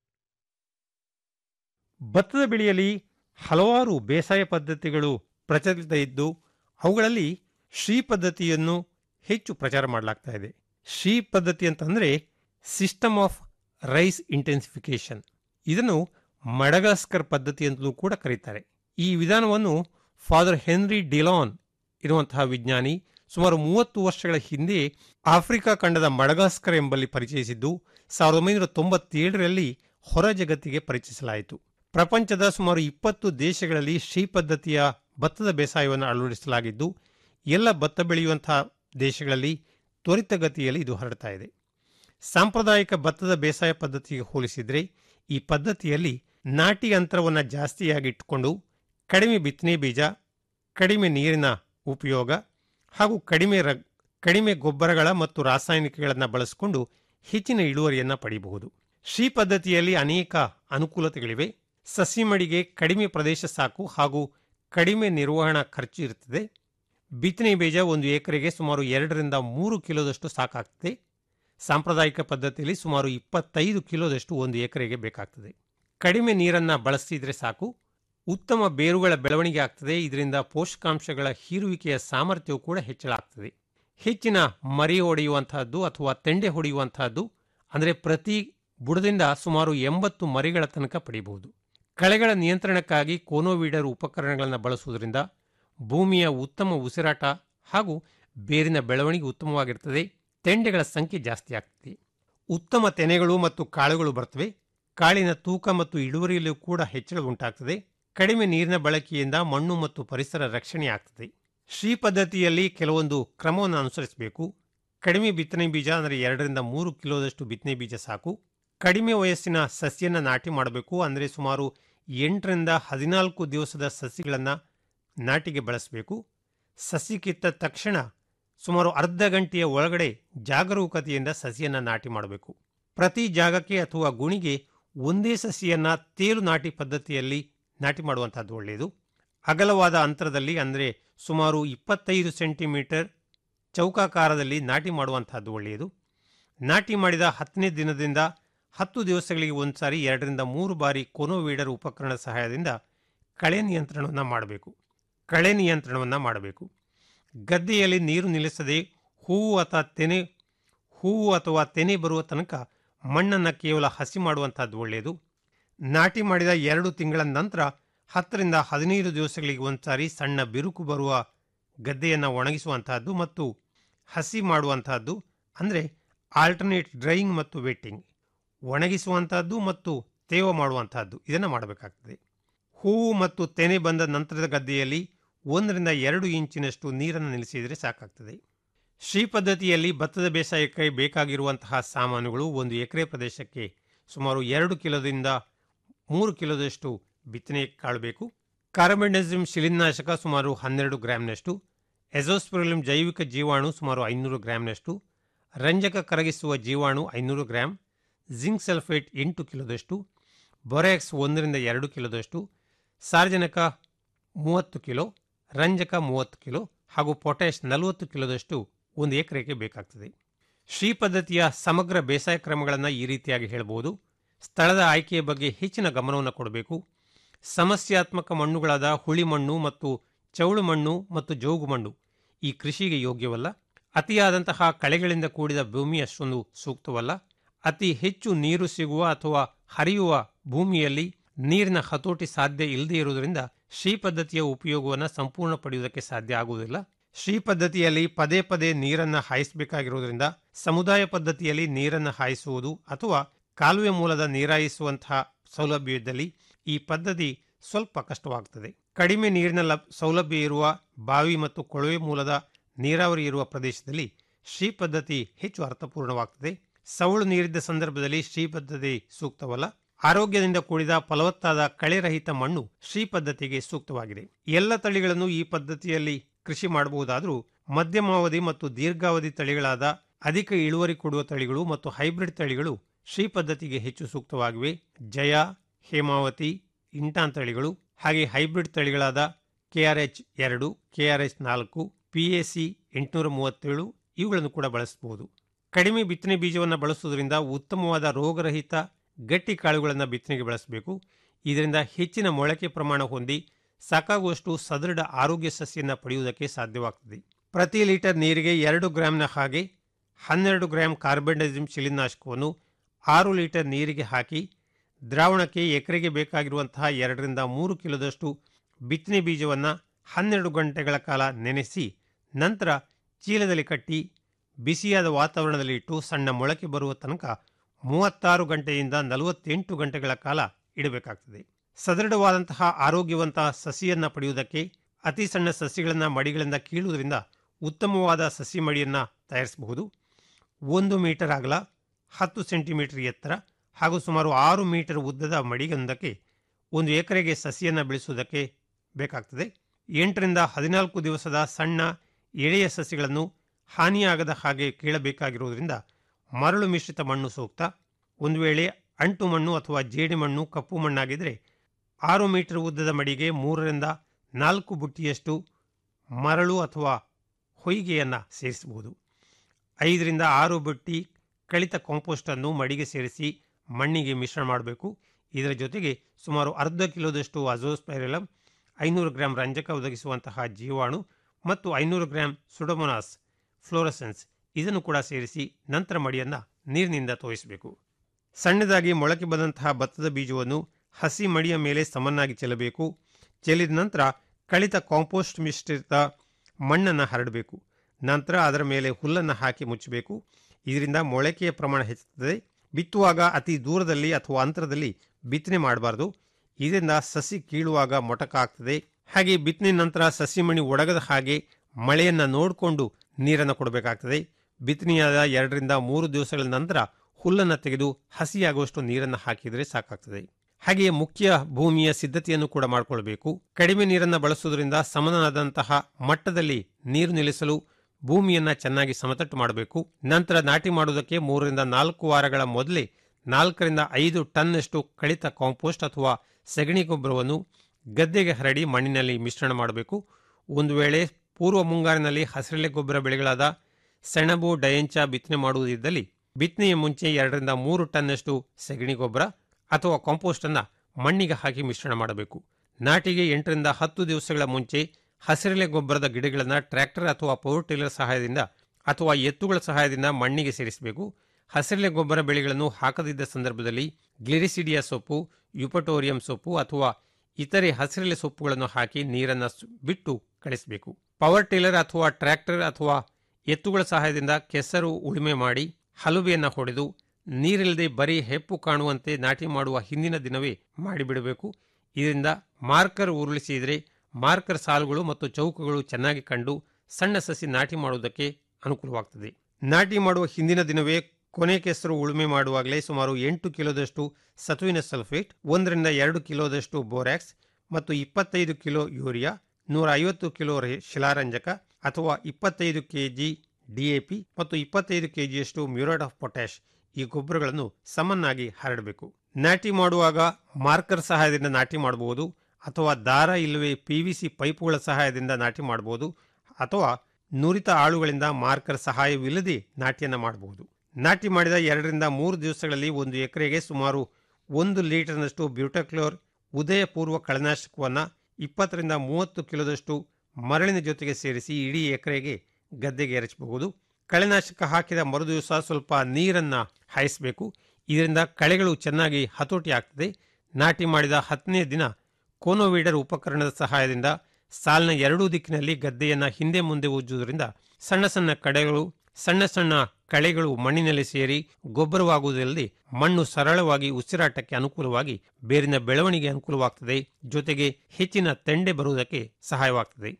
ಭತ್ತದ ಬೆಳೆಯಲ್ಲಿ ಹಲವಾರು ಬೇಸಾಯ ಪದ್ಧತಿಗಳು ಪ್ರಚಲಿತ ಇದ್ದು ಅವುಗಳಲ್ಲಿ ಶ್ರೀ ಪದ್ಧತಿಯನ್ನು ಹೆಚ್ಚು ಪ್ರಚಾರ ಮಾಡಲಾಗ್ತಾ ಇದೆ ಶ್ರೀ ಪದ್ಧತಿ ಅಂತಂದರೆ ಸಿಸ್ಟಮ್ ಆಫ್ ರೈಸ್ ಇಂಟೆನ್ಸಿಫಿಕೇಶನ್ ಇದನ್ನು ಮಡಗಾಸ್ಕರ್ ಪದ್ಧತಿ ಅಂತಲೂ ಕೂಡ ಕರೀತಾರೆ ಈ ವಿಧಾನವನ್ನು ಫಾದರ್ ಹೆನ್ರಿ ಡಿಲಾನ್ ಇರುವಂತಹ ವಿಜ್ಞಾನಿ ಸುಮಾರು ಮೂವತ್ತು ವರ್ಷಗಳ ಹಿಂದೆ ಆಫ್ರಿಕಾ ಖಂಡದ ಮಡಗಾಸ್ಕರ್ ಎಂಬಲ್ಲಿ ಪರಿಚಯಿಸಿದ್ದು ಸಾವಿರದ ಒಂಬೈನೂರ ತೊಂಬತ್ತೇಳರಲ್ಲಿ ಹೊರ ಜಗತ್ತಿಗೆ ಪರಿಚಯಿಸಲಾಯಿತು ಪ್ರಪಂಚದ ಸುಮಾರು ಇಪ್ಪತ್ತು ದೇಶಗಳಲ್ಲಿ ಶ್ರೀ ಪದ್ಧತಿಯ ಭತ್ತದ ಬೇಸಾಯವನ್ನು ಅಳವಡಿಸಲಾಗಿದ್ದು ಎಲ್ಲ ಭತ್ತ ಬೆಳೆಯುವಂತಹ ದೇಶಗಳಲ್ಲಿ ತ್ವರಿತಗತಿಯಲ್ಲಿ ಇದು ಹರಡ್ತಾ ಇದೆ ಸಾಂಪ್ರದಾಯಿಕ ಭತ್ತದ ಬೇಸಾಯ ಪದ್ಧತಿಗೆ ಹೋಲಿಸಿದರೆ ಈ ಪದ್ಧತಿಯಲ್ಲಿ ನಾಟಿ ಅಂತರವನ್ನು ಜಾಸ್ತಿಯಾಗಿ ಇಟ್ಟುಕೊಂಡು ಕಡಿಮೆ ಬಿತ್ತನೆ ಬೀಜ ಕಡಿಮೆ ನೀರಿನ ಉಪಯೋಗ ಹಾಗೂ ಕಡಿಮೆ ರ ಕಡಿಮೆ ಗೊಬ್ಬರಗಳ ಮತ್ತು ರಾಸಾಯನಿಕಗಳನ್ನು ಬಳಸಿಕೊಂಡು ಹೆಚ್ಚಿನ ಇಳುವರಿಯನ್ನು ಪಡೆಯಬಹುದು ಶ್ರೀ ಪದ್ಧತಿಯಲ್ಲಿ ಅನೇಕ ಅನುಕೂಲತೆಗಳಿವೆ ಸಸಿ ಮಡಿಗೆ ಕಡಿಮೆ ಪ್ರದೇಶ ಸಾಕು ಹಾಗೂ ಕಡಿಮೆ ನಿರ್ವಹಣಾ ಖರ್ಚು ಇರುತ್ತದೆ ಬಿತ್ತನೆ ಬೀಜ ಒಂದು ಎಕರೆಗೆ ಸುಮಾರು ಎರಡರಿಂದ ಮೂರು ಕಿಲೋದಷ್ಟು ಸಾಕಾಗ್ತದೆ ಸಾಂಪ್ರದಾಯಿಕ ಪದ್ಧತಿಯಲ್ಲಿ ಸುಮಾರು ಇಪ್ಪತ್ತೈದು ಕಿಲೋದಷ್ಟು ಒಂದು ಎಕರೆಗೆ ಬೇಕಾಗ್ತದೆ ಕಡಿಮೆ ನೀರನ್ನು ಬಳಸಿದರೆ ಸಾಕು ಉತ್ತಮ ಬೇರುಗಳ ಬೆಳವಣಿಗೆ ಆಗ್ತದೆ ಇದರಿಂದ ಪೋಷಕಾಂಶಗಳ ಹೀರುವಿಕೆಯ ಸಾಮರ್ಥ್ಯವು ಕೂಡ ಹೆಚ್ಚಳ ಆಗ್ತದೆ ಹೆಚ್ಚಿನ ಮರಿ ಹೊಡೆಯುವಂತಹದ್ದು ಅಥವಾ ತೆಂಡೆ ಹೊಡೆಯುವಂತಹದ್ದು ಅಂದರೆ ಪ್ರತಿ ಬುಡದಿಂದ ಸುಮಾರು ಎಂಬತ್ತು ಮರಿಗಳ ತನಕ ಪಡೆಯಬಹುದು ಕಳೆಗಳ ನಿಯಂತ್ರಣಕ್ಕಾಗಿ ಕೋನೋವೀಡರ್ ಉಪಕರಣಗಳನ್ನು ಬಳಸುವುದರಿಂದ ಭೂಮಿಯ ಉತ್ತಮ ಉಸಿರಾಟ ಹಾಗೂ ಬೇರಿನ ಬೆಳವಣಿಗೆ ಉತ್ತಮವಾಗಿರ್ತದೆ ತೆಂಡೆಗಳ ಸಂಖ್ಯೆ ಜಾಸ್ತಿ ಆಗ್ತದೆ ಉತ್ತಮ ತೆನೆಗಳು ಮತ್ತು ಕಾಳುಗಳು ಬರ್ತವೆ ಕಾಳಿನ ತೂಕ ಮತ್ತು ಇಳುವರಿಯಲ್ಲೂ ಕೂಡ ಹೆಚ್ಚಳ ಉಂಟಾಗ್ತದೆ ಕಡಿಮೆ ನೀರಿನ ಬಳಕೆಯಿಂದ ಮಣ್ಣು ಮತ್ತು ಪರಿಸರ ರಕ್ಷಣೆ ಆಗ್ತದೆ ಶ್ರೀ ಪದ್ಧತಿಯಲ್ಲಿ ಕೆಲವೊಂದು ಕ್ರಮವನ್ನು ಅನುಸರಿಸಬೇಕು ಕಡಿಮೆ ಬಿತ್ತನೆ ಬೀಜ ಅಂದರೆ ಎರಡರಿಂದ ಮೂರು ಕಿಲೋದಷ್ಟು ಬಿತ್ತನೆ ಬೀಜ ಸಾಕು ಕಡಿಮೆ ವಯಸ್ಸಿನ ಸಸಿಯನ್ನು ನಾಟಿ ಮಾಡಬೇಕು ಅಂದರೆ ಸುಮಾರು ಎಂಟರಿಂದ ಹದಿನಾಲ್ಕು ದಿವಸದ ಸಸಿಗಳನ್ನು ನಾಟಿಗೆ ಬಳಸಬೇಕು ಸಸಿ ಕಿತ್ತ ತಕ್ಷಣ ಸುಮಾರು ಅರ್ಧ ಗಂಟೆಯ ಒಳಗಡೆ ಜಾಗರೂಕತೆಯಿಂದ ಸಸಿಯನ್ನು ನಾಟಿ ಮಾಡಬೇಕು ಪ್ರತಿ ಜಾಗಕ್ಕೆ ಅಥವಾ ಗುಣಿಗೆ ಒಂದೇ ಸಸಿಯನ್ನು ತೇಲು ನಾಟಿ ಪದ್ಧತಿಯಲ್ಲಿ ನಾಟಿ ಮಾಡುವಂಥದ್ದು ಒಳ್ಳೆಯದು ಅಗಲವಾದ ಅಂತರದಲ್ಲಿ ಅಂದರೆ ಸುಮಾರು ಇಪ್ಪತ್ತೈದು ಸೆಂಟಿಮೀಟರ್ ಚೌಕಾಕಾರದಲ್ಲಿ ನಾಟಿ ಮಾಡುವಂತಹದ್ದು ಒಳ್ಳೆಯದು ನಾಟಿ ಮಾಡಿದ ಹತ್ತನೇ ದಿನದಿಂದ ಹತ್ತು ದಿವಸಗಳಿಗೆ ಒಂದು ಸಾರಿ ಎರಡರಿಂದ ಮೂರು ಬಾರಿ ಕೊನೋವೀಡರ್ ಉಪಕರಣದ ಸಹಾಯದಿಂದ ಕಳೆ ನಿಯಂತ್ರಣವನ್ನು ಮಾಡಬೇಕು ಕಳೆ ನಿಯಂತ್ರಣವನ್ನು ಮಾಡಬೇಕು ಗದ್ದೆಯಲ್ಲಿ ನೀರು ನಿಲ್ಲಿಸದೆ ಹೂವು ಅಥವಾ ತೆನೆ ಹೂವು ಅಥವಾ ತೆನೆ ಬರುವ ತನಕ ಮಣ್ಣನ್ನು ಕೇವಲ ಹಸಿ ಮಾಡುವಂಥದ್ದು ಒಳ್ಳೆಯದು ನಾಟಿ ಮಾಡಿದ ಎರಡು ತಿಂಗಳ ನಂತರ ಹತ್ತರಿಂದ ಹದಿನೈದು ದಿವಸಗಳಿಗೆ ಒಂದು ಸಾರಿ ಸಣ್ಣ ಬಿರುಕು ಬರುವ ಗದ್ದೆಯನ್ನು ಒಣಗಿಸುವಂತಹದ್ದು ಮತ್ತು ಹಸಿ ಮಾಡುವಂತಹದ್ದು ಅಂದರೆ ಆಲ್ಟರ್ನೇಟ್ ಡ್ರೈಯಿಂಗ್ ಮತ್ತು ವೆಟ್ಟಿಂಗ್ ಒಣಗಿಸುವಂತಹದ್ದು ಮತ್ತು ತೇವ ಮಾಡುವಂತಹದ್ದು ಇದನ್ನು ಮಾಡಬೇಕಾಗ್ತದೆ ಹೂವು ಮತ್ತು ತೆನೆ ಬಂದ ನಂತರದ ಗದ್ದೆಯಲ್ಲಿ ಒಂದರಿಂದ ಎರಡು ಇಂಚಿನಷ್ಟು ನೀರನ್ನು ನಿಲ್ಲಿಸಿದರೆ ಸಾಕಾಗ್ತದೆ ಶ್ರೀ ಪದ್ಧತಿಯಲ್ಲಿ ಭತ್ತದ ಬೇಸಾಯಕ್ಕೆ ಬೇಕಾಗಿರುವಂತಹ ಸಾಮಾನುಗಳು ಒಂದು ಎಕರೆ ಪ್ರದೇಶಕ್ಕೆ ಸುಮಾರು ಎರಡು ಕಿಲೋದಿಂದ ಮೂರು ಕಿಲೋದಷ್ಟು ಬಿತ್ತನೆ ಕಾಳು ಬೇಕು ಕಾರ್ಬೆಂಡಜಿಮ್ ಶಿಲೀನಾಶಕ ಸುಮಾರು ಹನ್ನೆರಡು ಗ್ರಾಂನಷ್ಟು ಎಜೋಸ್ಪಿರಲಿಮ್ ಜೈವಿಕ ಜೀವಾಣು ಸುಮಾರು ಐನೂರು ಗ್ರಾಂನಷ್ಟು ರಂಜಕ ಕರಗಿಸುವ ಜೀವಾಣು ಐನೂರು ಗ್ರಾಂ ಜಿಂಕ್ ಸಲ್ಫೇಟ್ ಎಂಟು ಕಿಲೋದಷ್ಟು ಬೊರೆಕ್ಸ್ ಒಂದರಿಂದ ಎರಡು ಕಿಲೋದಷ್ಟು ಸಾರ್ವಜನಿಕ ಮೂವತ್ತು ಕಿಲೋ ರಂಜಕ ಮೂವತ್ತು ಕಿಲೋ ಹಾಗೂ ಪೊಟ್ಯಾಷ್ ನಲವತ್ತು ಕಿಲೋದಷ್ಟು ಒಂದು ಎಕರೆಗೆ ಬೇಕಾಗ್ತದೆ ಶ್ರೀ ಪದ್ಧತಿಯ ಸಮಗ್ರ ಬೇಸಾಯ ಕ್ರಮಗಳನ್ನು ಈ ರೀತಿಯಾಗಿ ಹೇಳಬಹುದು ಸ್ಥಳದ ಆಯ್ಕೆಯ ಬಗ್ಗೆ ಹೆಚ್ಚಿನ ಗಮನವನ್ನು ಕೊಡಬೇಕು ಸಮಸ್ಯಾತ್ಮಕ ಮಣ್ಣುಗಳಾದ ಹುಳಿ ಮಣ್ಣು ಮತ್ತು ಚೌಳು ಮಣ್ಣು ಮತ್ತು ಜೋಗು ಮಣ್ಣು ಈ ಕೃಷಿಗೆ ಯೋಗ್ಯವಲ್ಲ ಅತಿಯಾದಂತಹ ಕಳೆಗಳಿಂದ ಕೂಡಿದ ಭೂಮಿ ಅಷ್ಟೊಂದು ಸೂಕ್ತವಲ್ಲ ಅತಿ ಹೆಚ್ಚು ನೀರು ಸಿಗುವ ಅಥವಾ ಹರಿಯುವ ಭೂಮಿಯಲ್ಲಿ ನೀರಿನ ಹತೋಟಿ ಸಾಧ್ಯ ಇಲ್ಲದೆ ಇರುವುದರಿಂದ ಶ್ರೀ ಪದ್ಧತಿಯ ಉಪಯೋಗವನ್ನು ಸಂಪೂರ್ಣ ಪಡೆಯುವುದಕ್ಕೆ ಸಾಧ್ಯ ಆಗುವುದಿಲ್ಲ ಶ್ರೀ ಪದ್ಧತಿಯಲ್ಲಿ ಪದೇ ಪದೇ ನೀರನ್ನು ಹಾಯಿಸಬೇಕಾಗಿರುವುದರಿಂದ ಸಮುದಾಯ ಪದ್ಧತಿಯಲ್ಲಿ ನೀರನ್ನು ಹಾಯಿಸುವುದು ಅಥವಾ ಕಾಲುವೆ ಮೂಲದ ನೀರಾಯಿಸುವಂತಹ ಸೌಲಭ್ಯದಲ್ಲಿ ಈ ಪದ್ಧತಿ ಸ್ವಲ್ಪ ಕಷ್ಟವಾಗುತ್ತದೆ ಕಡಿಮೆ ನೀರಿನ ಲಭ್ ಸೌಲಭ್ಯ ಇರುವ ಬಾವಿ ಮತ್ತು ಕೊಳವೆ ಮೂಲದ ನೀರಾವರಿ ಇರುವ ಪ್ರದೇಶದಲ್ಲಿ ಶ್ರೀ ಪದ್ಧತಿ ಹೆಚ್ಚು ಅರ್ಥಪೂರ್ಣವಾಗುತ್ತದೆ ಸವಳು ನೀರಿದ್ದ ಸಂದರ್ಭದಲ್ಲಿ ಶ್ರೀ ಪದ್ಧತಿ ಸೂಕ್ತವಲ್ಲ ಆರೋಗ್ಯದಿಂದ ಕೂಡಿದ ಫಲವತ್ತಾದ ಕಳೆರಹಿತ ಮಣ್ಣು ಶ್ರೀ ಪದ್ಧತಿಗೆ ಸೂಕ್ತವಾಗಿದೆ ಎಲ್ಲ ತಳಿಗಳನ್ನು ಈ ಪದ್ಧತಿಯಲ್ಲಿ ಕೃಷಿ ಮಾಡಬಹುದಾದರೂ ಮಧ್ಯಮಾವಧಿ ಮತ್ತು ದೀರ್ಘಾವಧಿ ತಳಿಗಳಾದ ಅಧಿಕ ಇಳುವರಿ ಕೊಡುವ ತಳಿಗಳು ಮತ್ತು ಹೈಬ್ರಿಡ್ ತಳಿಗಳು ಶ್ರೀ ಪದ್ಧತಿಗೆ ಹೆಚ್ಚು ಸೂಕ್ತವಾಗಿವೆ ಜಯ ಹೇಮಾವತಿ ಇಂಟಾನ್ ತಳಿಗಳು ಹಾಗೆ ಹೈಬ್ರಿಡ್ ತಳಿಗಳಾದ ಕೆಆರ್ಎಚ್ ಎರಡು ಕೆಆರ್ಎಚ್ ನಾಲ್ಕು ಪಿಎಸಿ ಎಂಟುನೂರ ಮೂವತ್ತೇಳು ಇವುಗಳನ್ನು ಕೂಡ ಬಳಸಬಹುದು ಕಡಿಮೆ ಬಿತ್ತನೆ ಬೀಜವನ್ನು ಬಳಸುವುದರಿಂದ ಉತ್ತಮವಾದ ರೋಗರಹಿತ ಗಟ್ಟಿ ಕಾಳುಗಳನ್ನು ಬಿತ್ತನೆಗೆ ಬಳಸಬೇಕು ಇದರಿಂದ ಹೆಚ್ಚಿನ ಮೊಳಕೆ ಪ್ರಮಾಣ ಹೊಂದಿ ಸಾಕಾಗುವಷ್ಟು ಸದೃಢ ಆರೋಗ್ಯ ಸಸ್ಯನ ಪಡೆಯುವುದಕ್ಕೆ ಸಾಧ್ಯವಾಗ್ತದೆ ಪ್ರತಿ ಲೀಟರ್ ನೀರಿಗೆ ಎರಡು ಗ್ರಾಂನ ಹಾಗೆ ಹನ್ನೆರಡು ಗ್ರಾಂ ಕಾರ್ಬೆಂಡಜಿಮ್ ಶಿಲೀನಾಶಕವನ್ನು ಆರು ಲೀಟರ್ ನೀರಿಗೆ ಹಾಕಿ ದ್ರಾವಣಕ್ಕೆ ಎಕರೆಗೆ ಬೇಕಾಗಿರುವಂತಹ ಎರಡರಿಂದ ಮೂರು ಕಿಲೋದಷ್ಟು ಬಿತ್ತನೆ ಬೀಜವನ್ನು ಹನ್ನೆರಡು ಗಂಟೆಗಳ ಕಾಲ ನೆನೆಸಿ ನಂತರ ಚೀಲದಲ್ಲಿ ಕಟ್ಟಿ ಬಿಸಿಯಾದ ವಾತಾವರಣದಲ್ಲಿ ಇಟ್ಟು ಸಣ್ಣ ಮೊಳಕೆ ಬರುವ ತನಕ ಮೂವತ್ತಾರು ಗಂಟೆಯಿಂದ ನಲವತ್ತೆಂಟು ಗಂಟೆಗಳ ಕಾಲ ಇಡಬೇಕಾಗ್ತದೆ ಸದೃಢವಾದಂತಹ ಆರೋಗ್ಯವಂತಹ ಸಸಿಯನ್ನು ಪಡೆಯುವುದಕ್ಕೆ ಅತಿ ಸಣ್ಣ ಸಸಿಗಳನ್ನು ಮಡಿಗಳಿಂದ ಕೀಳುವುದರಿಂದ ಉತ್ತಮವಾದ ಸಸಿ ಮಡಿಯನ್ನು ತಯಾರಿಸಬಹುದು ಒಂದು ಮೀಟರ್ ಅಗಲ ಹತ್ತು ಸೆಂಟಿಮೀಟರ್ ಎತ್ತರ ಹಾಗೂ ಸುಮಾರು ಆರು ಮೀಟರ್ ಉದ್ದದ ಮಡಿಗೊಂದಕ್ಕೆ ಒಂದು ಎಕರೆಗೆ ಸಸಿಯನ್ನು ಬೆಳೆಸುವುದಕ್ಕೆ ಬೇಕಾಗ್ತದೆ ಎಂಟರಿಂದ ಹದಿನಾಲ್ಕು ದಿವಸದ ಸಣ್ಣ ಎಳೆಯ ಸಸಿಗಳನ್ನು ಹಾನಿಯಾಗದ ಹಾಗೆ ಕೀಳಬೇಕಾಗಿರುವುದರಿಂದ ಮರಳು ಮಿಶ್ರಿತ ಮಣ್ಣು ಸೂಕ್ತ ಒಂದು ವೇಳೆ ಅಂಟು ಮಣ್ಣು ಅಥವಾ ಜೇಡಿ ಮಣ್ಣು ಕಪ್ಪು ಮಣ್ಣಾಗಿದ್ದರೆ ಆರು ಮೀಟರ್ ಉದ್ದದ ಮಡಿಗೆ ಮೂರರಿಂದ ನಾಲ್ಕು ಬುಟ್ಟಿಯಷ್ಟು ಮರಳು ಅಥವಾ ಹೊಯ್ಗೆಯನ್ನು ಸೇರಿಸಬಹುದು ಐದರಿಂದ ಆರು ಬುಟ್ಟಿ ಕಳಿತ ಕಾಂಪೋಸ್ಟನ್ನು ಮಡಿಗೆ ಸೇರಿಸಿ ಮಣ್ಣಿಗೆ ಮಿಶ್ರಣ ಮಾಡಬೇಕು ಇದರ ಜೊತೆಗೆ ಸುಮಾರು ಅರ್ಧ ಕಿಲೋದಷ್ಟು ಅಜೋಸ್ಪೈರಲಮ್ ಐನೂರು ಗ್ರಾಂ ರಂಜಕ ಒದಗಿಸುವಂತಹ ಜೀವಾಣು ಮತ್ತು ಐನೂರು ಗ್ರಾಂ ಸುಡಮೊನಾಸ್ ಫ್ಲೋರಸೆನ್ಸ್ ಇದನ್ನು ಕೂಡ ಸೇರಿಸಿ ನಂತರ ಮಡಿಯನ್ನು ನೀರಿನಿಂದ ತೋಯಿಸಬೇಕು ಸಣ್ಣದಾಗಿ ಮೊಳಕೆ ಬಂದಂತಹ ಭತ್ತದ ಬೀಜವನ್ನು ಹಸಿ ಮಡಿಯ ಮೇಲೆ ಸಮನಾಗಿ ಚೆಲ್ಲಬೇಕು ಚೆಲ್ಲಿದ ನಂತರ ಕಳಿತ ಕಾಂಪೋಸ್ಟ್ ಮಿಶ್ರಿತ ಮಣ್ಣನ್ನು ಹರಡಬೇಕು ನಂತರ ಅದರ ಮೇಲೆ ಹುಲ್ಲನ್ನು ಹಾಕಿ ಮುಚ್ಚಬೇಕು ಇದರಿಂದ ಮೊಳಕೆಯ ಪ್ರಮಾಣ ಹೆಚ್ಚುತ್ತದೆ ಬಿತ್ತುವಾಗ ಅತಿ ದೂರದಲ್ಲಿ ಅಥವಾ ಅಂತರದಲ್ಲಿ ಬಿತ್ತನೆ ಮಾಡಬಾರ್ದು ಇದರಿಂದ ಸಸಿ ಕೀಳುವಾಗ ಮೊಟಕ ಆಗ್ತದೆ ಹಾಗೆ ಬಿತ್ತನೆ ನಂತರ ಸಸಿ ಮಣಿ ಒಡಗದ ಹಾಗೆ ಮಳೆಯನ್ನು ನೋಡಿಕೊಂಡು ನೀರನ್ನು ಕೊಡಬೇಕಾಗ್ತದೆ ಬಿತ್ತನೆಯಾದ ಎರಡರಿಂದ ಮೂರು ದಿವಸಗಳ ನಂತರ ಹುಲ್ಲನ್ನು ತೆಗೆದು ಹಸಿಯಾಗುವಷ್ಟು ನೀರನ್ನು ಹಾಕಿದರೆ ಸಾಕಾಗ್ತದೆ ಹಾಗೆಯೇ ಮುಖ್ಯ ಭೂಮಿಯ ಸಿದ್ಧತೆಯನ್ನು ಕೂಡ ಮಾಡಿಕೊಳ್ಬೇಕು ಕಡಿಮೆ ನೀರನ್ನು ಬಳಸುವುದರಿಂದ ಸಮನಾದಂತಹ ಮಟ್ಟದಲ್ಲಿ ನೀರು ನಿಲ್ಲಿಸಲು ಭೂಮಿಯನ್ನ ಚೆನ್ನಾಗಿ ಸಮತಟ್ಟು ಮಾಡಬೇಕು ನಂತರ ನಾಟಿ ಮಾಡುವುದಕ್ಕೆ ಮೂರರಿಂದ ನಾಲ್ಕು ವಾರಗಳ ಮೊದಲೇ ನಾಲ್ಕರಿಂದ ಐದು ಟನ್ನಷ್ಟು ಕಳಿತ ಕಾಂಪೋಸ್ಟ್ ಅಥವಾ ಸಗಣಿ ಗೊಬ್ಬರವನ್ನು ಗದ್ದೆಗೆ ಹರಡಿ ಮಣ್ಣಿನಲ್ಲಿ ಮಿಶ್ರಣ ಮಾಡಬೇಕು ಒಂದು ವೇಳೆ ಪೂರ್ವ ಮುಂಗಾರಿನಲ್ಲಿ ಹಸಿರೆಲೆ ಗೊಬ್ಬರ ಬೆಳೆಗಳಾದ ಸೆಣಬು ಡಯಂಚ ಬಿತ್ತನೆ ಮಾಡುವುದಿದ್ದಲ್ಲಿ ಬಿತ್ತನೆಯ ಮುಂಚೆ ಎರಡರಿಂದ ಮೂರು ಟನ್ನಷ್ಟು ಸಗಣಿ ಗೊಬ್ಬರ ಅಥವಾ ಕಾಂಪೋಸ್ಟ್ ಅನ್ನ ಮಣ್ಣಿಗೆ ಹಾಕಿ ಮಿಶ್ರಣ ಮಾಡಬೇಕು ನಾಟಿಗೆ ಎಂಟರಿಂದ ಹತ್ತು ದಿವಸಗಳ ಮುಂಚೆ ಹಸಿರೆಲೆ ಗೊಬ್ಬರದ ಗಿಡಗಳನ್ನು ಟ್ರ್ಯಾಕ್ಟರ್ ಅಥವಾ ಪವರ್ ಟಿಲ್ಲರ್ ಸಹಾಯದಿಂದ ಅಥವಾ ಎತ್ತುಗಳ ಸಹಾಯದಿಂದ ಮಣ್ಣಿಗೆ ಸೇರಿಸಬೇಕು ಹಸಿರೆಲೆ ಗೊಬ್ಬರ ಬೆಳೆಗಳನ್ನು ಹಾಕದಿದ್ದ ಸಂದರ್ಭದಲ್ಲಿ ಗ್ಲಿರಿಸಿಡಿಯಾ ಸೊಪ್ಪು ಯುಪಟೋರಿಯಂ ಸೊಪ್ಪು ಅಥವಾ ಇತರೆ ಹಸಿರೆಲೆ ಸೊಪ್ಪುಗಳನ್ನು ಹಾಕಿ ನೀರನ್ನು ಬಿಟ್ಟು ಕಳಿಸಬೇಕು ಪವರ್ ಟಿಲ್ಲರ್ ಅಥವಾ ಟ್ರ್ಯಾಕ್ಟರ್ ಅಥವಾ ಎತ್ತುಗಳ ಸಹಾಯದಿಂದ ಕೆಸರು ಉಳುಮೆ ಮಾಡಿ ಹಲುಬೆಯನ್ನು ಹೊಡೆದು ನೀರಿಲ್ಲದೆ ಬರೀ ಹೆಪ್ಪು ಕಾಣುವಂತೆ ನಾಟಿ ಮಾಡುವ ಹಿಂದಿನ ದಿನವೇ ಮಾಡಿಬಿಡಬೇಕು ಇದರಿಂದ ಮಾರ್ಕರ್ ಉರುಳಿಸಿದರೆ ಮಾರ್ಕರ್ ಸಾಲುಗಳು ಮತ್ತು ಚೌಕಗಳು ಚೆನ್ನಾಗಿ ಕಂಡು ಸಣ್ಣ ಸಸಿ ನಾಟಿ ಮಾಡುವುದಕ್ಕೆ ಅನುಕೂಲವಾಗ್ತದೆ ನಾಟಿ ಮಾಡುವ ಹಿಂದಿನ ದಿನವೇ ಕೊನೆ ಕೆಸರು ಉಳುಮೆ ಮಾಡುವಾಗಲೇ ಸುಮಾರು ಎಂಟು ಕಿಲೋದಷ್ಟು ಸತುವಿನ ಸಲ್ಫೇಟ್ ಒಂದರಿಂದ ಎರಡು ಕಿಲೋದಷ್ಟು ಬೋರ್ಯಾಕ್ಸ್ ಮತ್ತು ಇಪ್ಪತ್ತೈದು ಕಿಲೋ ಯೂರಿಯಾ ನೂರ ಐವತ್ತು ಕಿಲೋ ಶಿಲಾರಂಜಕ ಅಥವಾ ಇಪ್ಪತ್ತೈದು ಕೆಜಿ ಡಿಎಪಿ ಮತ್ತು ಇಪ್ಪತ್ತೈದು ಕೆಜಿಯಷ್ಟು ಮ್ಯೂರೇಟ್ ಆಫ್ ಪೊಟ್ಯಾಶ್ ಈ ಗೊಬ್ಬರಗಳನ್ನು ಸಮನಾಗಿ ಹರಡಬೇಕು ನಾಟಿ ಮಾಡುವಾಗ ಮಾರ್ಕರ್ ಸಹಾಯದಿಂದ ನಾಟಿ ಮಾಡಬಹುದು ಅಥವಾ ದಾರ ಇಲ್ಲವೇ ಪಿವಿಸಿ ಪೈಪುಗಳ ಸಹಾಯದಿಂದ ನಾಟಿ ಮಾಡಬಹುದು ಅಥವಾ ನುರಿತ ಆಳುಗಳಿಂದ ಮಾರ್ಕರ್ ಸಹಾಯವಿಲ್ಲದೆ ನಾಟಿಯನ್ನ ಮಾಡಬಹುದು ನಾಟಿ ಮಾಡಿದ ಎರಡರಿಂದ ಮೂರು ದಿವಸಗಳಲ್ಲಿ ಒಂದು ಎಕರೆಗೆ ಸುಮಾರು ಒಂದು ಲೀಟರ್ನಷ್ಟು ಬ್ಯೂಟಕ್ಲೋರ್ ಉದಯಪೂರ್ವ ಕಳೆನಾಶಕವನ್ನು ಇಪ್ಪತ್ತರಿಂದ ಮೂವತ್ತು ಕಿಲೋದಷ್ಟು ಮರಳಿನ ಜೊತೆಗೆ ಸೇರಿಸಿ ಇಡೀ ಎಕರೆಗೆ ಗದ್ದೆಗೆ ಎರಚಬಹುದು ಕಳೆನಾಶಕ ಹಾಕಿದ ಮರುದಿವಸ ಸ್ವಲ್ಪ ನೀರನ್ನು ಹಾಯಿಸಬೇಕು ಇದರಿಂದ ಕಳೆಗಳು ಚೆನ್ನಾಗಿ ಹತೋಟಿ ಆಗ್ತದೆ ನಾಟಿ ಮಾಡಿದ ಹತ್ತನೇ ದಿನ ಕೋನೋವೀಡರ್ ಉಪಕರಣದ ಸಹಾಯದಿಂದ ಸಾಲಿನ ಎರಡೂ ದಿಕ್ಕಿನಲ್ಲಿ ಗದ್ದೆಯನ್ನ ಹಿಂದೆ ಮುಂದೆ ಉಜ್ಜುವುದರಿಂದ ಸಣ್ಣ ಸಣ್ಣ ಕಡೆಗಳು ಸಣ್ಣ ಸಣ್ಣ ಕಳೆಗಳು ಮಣ್ಣಿನಲ್ಲಿ ಸೇರಿ ಗೊಬ್ಬರವಾಗುವುದಲ್ಲದೆ ಮಣ್ಣು ಸರಳವಾಗಿ ಉಸಿರಾಟಕ್ಕೆ ಅನುಕೂಲವಾಗಿ ಬೇರಿನ ಬೆಳವಣಿಗೆ ಅನುಕೂಲವಾಗ್ತದೆ ಜೊತೆಗೆ ಹೆಚ್ಚಿನ ತೆಂಡೆ ಬರುವುದಕ್ಕೆ ಸಹಾಯವಾಗ್ತದೆ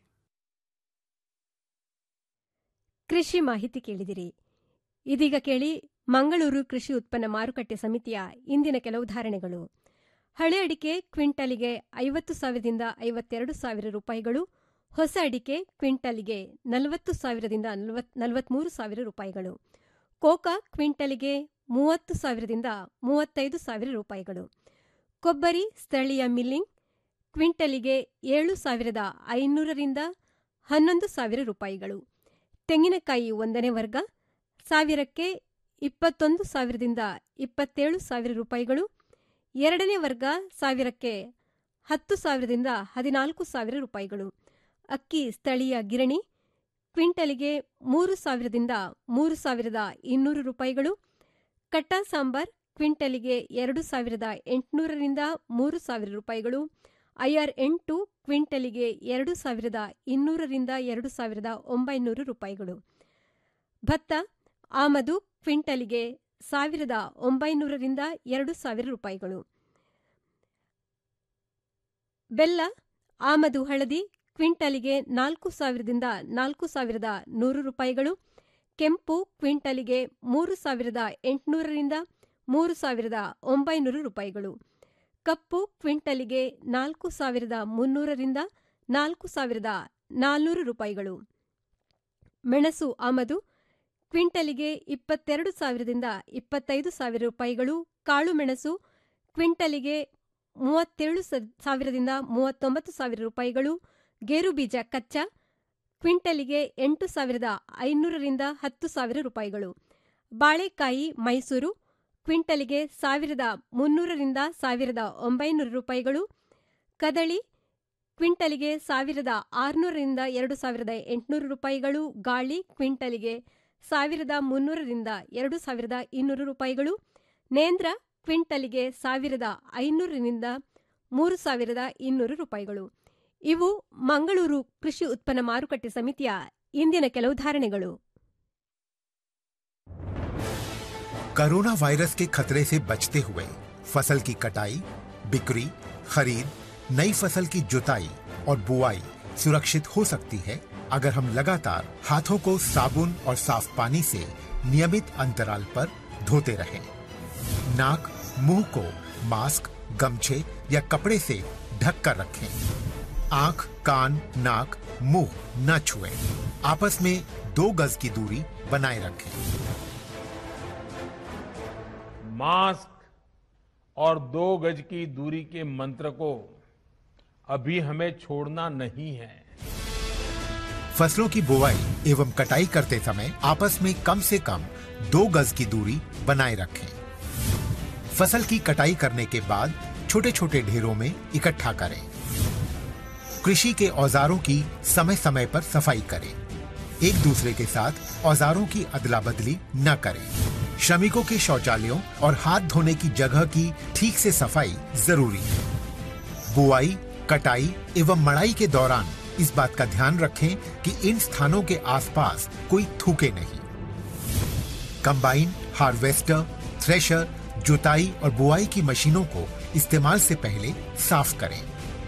ಕೃಷಿ ಮಾಹಿತಿ ಕೇಳಿದಿರಿ ಇದೀಗ ಕೇಳಿ ಮಂಗಳೂರು ಕೃಷಿ ಉತ್ಪನ್ನ ಮಾರುಕಟ್ಟೆ ಸಮಿತಿಯ ಇಂದಿನ ಕೆಲವು ಧಾರಣೆಗಳು ಹಳೆ ಅಡಿಕೆ ಕ್ವಿಂಟಲಿಗೆ ಐವತ್ತು ಸಾವಿರದಿಂದ ಐವತ್ತೆರಡು ಸಾವಿರ ರೂಪಾಯಿಗಳು ಹೊಸ ಅಡಿಕೆ ಕ್ವಿಂಟಲಿಗೆ ನಲವತ್ತು ಸಾವಿರದಿಂದ ನಲವತ್ಮೂರು ಸಾವಿರ ರೂಪಾಯಿಗಳು ಕೋಕಾ ಕ್ವಿಂಟಲಿಗೆ ಮೂವತ್ತು ಸಾವಿರದಿಂದ ಮೂವತ್ತೈದು ಸಾವಿರ ರೂಪಾಯಿಗಳು ಕೊಬ್ಬರಿ ಸ್ಥಳೀಯ ಮಿಲ್ಲಿಂಗ್ ಕ್ವಿಂಟಲಿಗೆ ಏಳು ಸಾವಿರದ ಐನೂರರಿಂದ ಹನ್ನೊಂದು ಸಾವಿರ ರೂಪಾಯಿಗಳು ತೆಂಗಿನಕಾಯಿ ಒಂದನೇ ವರ್ಗ ಸಾವಿರಕ್ಕೆ ಇಪ್ಪತ್ತೊಂದು ಸಾವಿರದಿಂದ ಇಪ್ಪತ್ತೇಳು ಸಾವಿರ ರೂಪಾಯಿಗಳು ಎರಡನೇ ವರ್ಗ ಸಾವಿರಕ್ಕೆ ಹತ್ತು ಸಾವಿರದಿಂದ ಹದಿನಾಲ್ಕು ಸಾವಿರ ರೂಪಾಯಿಗಳು ಅಕ್ಕಿ ಸ್ಥಳೀಯ ಗಿರಣಿ ಕ್ವಿಂಟಲಿಗೆ ಮೂರು ಸಾವಿರದಿಂದ ಮೂರು ಸಾವಿರದ ಇನ್ನೂರು ರೂಪಾಯಿಗಳು ಕಟ್ಟ ಸಾಂಬಾರ್ ಕ್ವಿಂಟಲಿಗೆ ಎರಡು ಸಾವಿರದ ಎಂಟುನೂರರಿಂದ ಮೂರು ಸಾವಿರ ರೂಪಾಯಿಗಳು ಐಆರ್ ಎಂಟು ಕ್ವಿಂಟಲಿಗೆ ಎರಡು ಸಾವಿರದ ಇನ್ನೂರರಿಂದ ಎರಡು ಸಾವಿರದ ಒಂಬೈನೂರು ರೂಪಾಯಿಗಳು ಭತ್ತ ಆಮದು ಕ್ವಿಂಟಲಿಗೆ ಸಾವಿರದ ಒಂಬೈನೂರರಿಂದ ಎರಡು ಸಾವಿರ ರೂಪಾಯಿಗಳು ಬೆಲ್ಲ ಆಮದು ಹಳದಿ ಕ್ವಿಂಟಲಿಗೆ ನಾಲ್ಕು ಸಾವಿರದಿಂದ ನಾಲ್ಕು ಸಾವಿರದ ನೂರು ರೂಪಾಯಿಗಳು ಕೆಂಪು ಕ್ವಿಂಟಲಿಗೆ ಮೂರು ಸಾವಿರದ ಎಂಟುನೂರರಿಂದ ಮೂರು ಸಾವಿರದ ಒಂಬೈನೂರು ರೂಪಾಯಿಗಳು ಕಪ್ಪು ಕ್ವಿಂಟಲಿಗೆ ನಾಲ್ಕು ಸಾವಿರದ ಮುನ್ನೂರರಿಂದ ನಾಲ್ಕು ಸಾವಿರದ ನಾಲ್ನೂರು ರೂಪಾಯಿಗಳು ಮೆಣಸು ಆಮದು ಕ್ವಿಂಟಲಿಗೆ ಇಪ್ಪತ್ತೆರಡು ಸಾವಿರದಿಂದ ಇಪ್ಪತ್ತೈದು ಸಾವಿರ ರೂಪಾಯಿಗಳು ಕಾಳು ಮೆಣಸು ಕ್ವಿಂಟಲಿಗೆ ಮೂವತ್ತೇಳು ಸಾವಿರದಿಂದ ಮೂವತ್ತೊಂಬತ್ತು ಸಾವಿರ ರೂಪಾಯಿಗಳು ಗೇರು ಬೀಜ ಕಚ್ಚಾ ಕ್ವಿಂಟಲಿಗೆ ಎಂಟು ಸಾವಿರದ ಐನೂರರಿಂದ ಹತ್ತು ಸಾವಿರ ರೂಪಾಯಿಗಳು ಬಾಳೆಕಾಯಿ ಮೈಸೂರು ಕ್ವಿಂಟಲಿಗೆ ಸಾವಿರದ ಮುನ್ನೂರರಿಂದ ಸಾವಿರದ ಒಂಬೈನೂರು ರೂಪಾಯಿಗಳು ಕದಳಿ ಕ್ವಿಂಟಲಿಗೆ ಸಾವಿರದ ಆರುನೂರರಿಂದ ಎರಡು ಸಾವಿರದ ಎಂಟುನೂರು ರೂಪಾಯಿಗಳು ಗಾಳಿ ಕ್ವಿಂಟಲಿಗೆ ಸಾವಿರದ ಮುನ್ನೂರರಿಂದ ಎರಡು ಸಾವಿರದ ಇನ್ನೂರು ರೂಪಾಯಿಗಳು ನೇಂದ್ರ ಕ್ವಿಂಟಲಿಗೆ ಸಾವಿರದ ಐನೂರರಿಂದ ಮೂರು ಸಾವಿರದ ಇನ್ನೂರು ರೂಪಾಯಿಗಳು ಇವು ಮಂಗಳೂರು ಕೃಷಿ ಉತ್ಪನ್ನ ಮಾರುಕಟ್ಟೆ ಸಮಿತಿಯ ಇಂದಿನ ಕೆಲವು ಧಾರಣೆಗಳು कोरोना वायरस के खतरे से बचते हुए फसल की कटाई बिक्री खरीद नई फसल की जुताई और बुआई सुरक्षित हो सकती है अगर हम लगातार हाथों को साबुन और साफ पानी से नियमित अंतराल पर धोते रहें। नाक मुंह को मास्क गमछे या कपड़े से ढक कर रखें आंख कान नाक मुंह न छुएं आपस में दो गज की दूरी बनाए रखें मास्क और दो गज की दूरी के मंत्र को अभी हमें छोड़ना नहीं है फसलों की बुवाई एवं कटाई करते समय आपस में कम से कम दो गज की दूरी बनाए रखें फसल की कटाई करने के बाद छोटे छोटे ढेरों में इकट्ठा करें कृषि के औजारों की समय समय पर सफाई करें एक दूसरे के साथ औजारों की अदला बदली न करें श्रमिकों के शौचालयों और हाथ धोने की जगह की ठीक से सफाई जरूरी है बुआई कटाई एवं मड़ाई के दौरान इस बात का ध्यान रखें कि इन स्थानों के आसपास कोई थूके नहीं कंबाइन हार्वेस्टर थ्रेशर जुताई और बुआई की मशीनों को इस्तेमाल से पहले साफ करें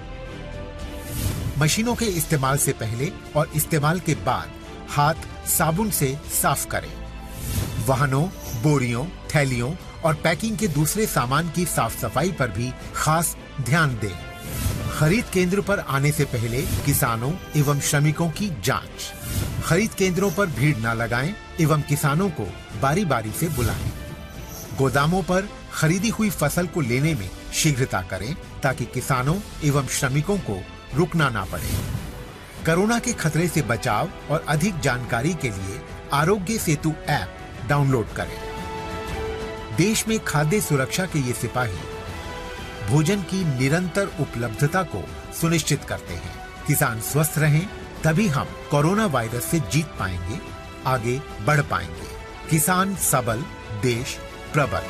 मशीनों के इस्तेमाल से पहले और इस्तेमाल के बाद हाथ साबुन से साफ करें वाहनों बोरियों थैलियों और पैकिंग के दूसरे सामान की साफ सफाई पर भी खास ध्यान दें खरीद केंद्र पर आने से पहले किसानों एवं श्रमिकों की जांच खरीद केंद्रों पर भीड़ न लगाएं एवं किसानों को बारी बारी से बुलाएं गोदामों पर खरीदी हुई फसल को लेने में शीघ्रता करें ताकि किसानों एवं श्रमिकों को रुकना ना पड़े कोरोना के खतरे से बचाव और अधिक जानकारी के लिए आरोग्य सेतु ऐप डाउनलोड करें देश में खाद्य सुरक्षा के ये सिपाही भोजन की निरंतर उपलब्धता को सुनिश्चित करते हैं किसान स्वस्थ रहें तभी हम कोरोना वायरस से जीत पाएंगे आगे बढ़ पाएंगे किसान सबल देश प्रबल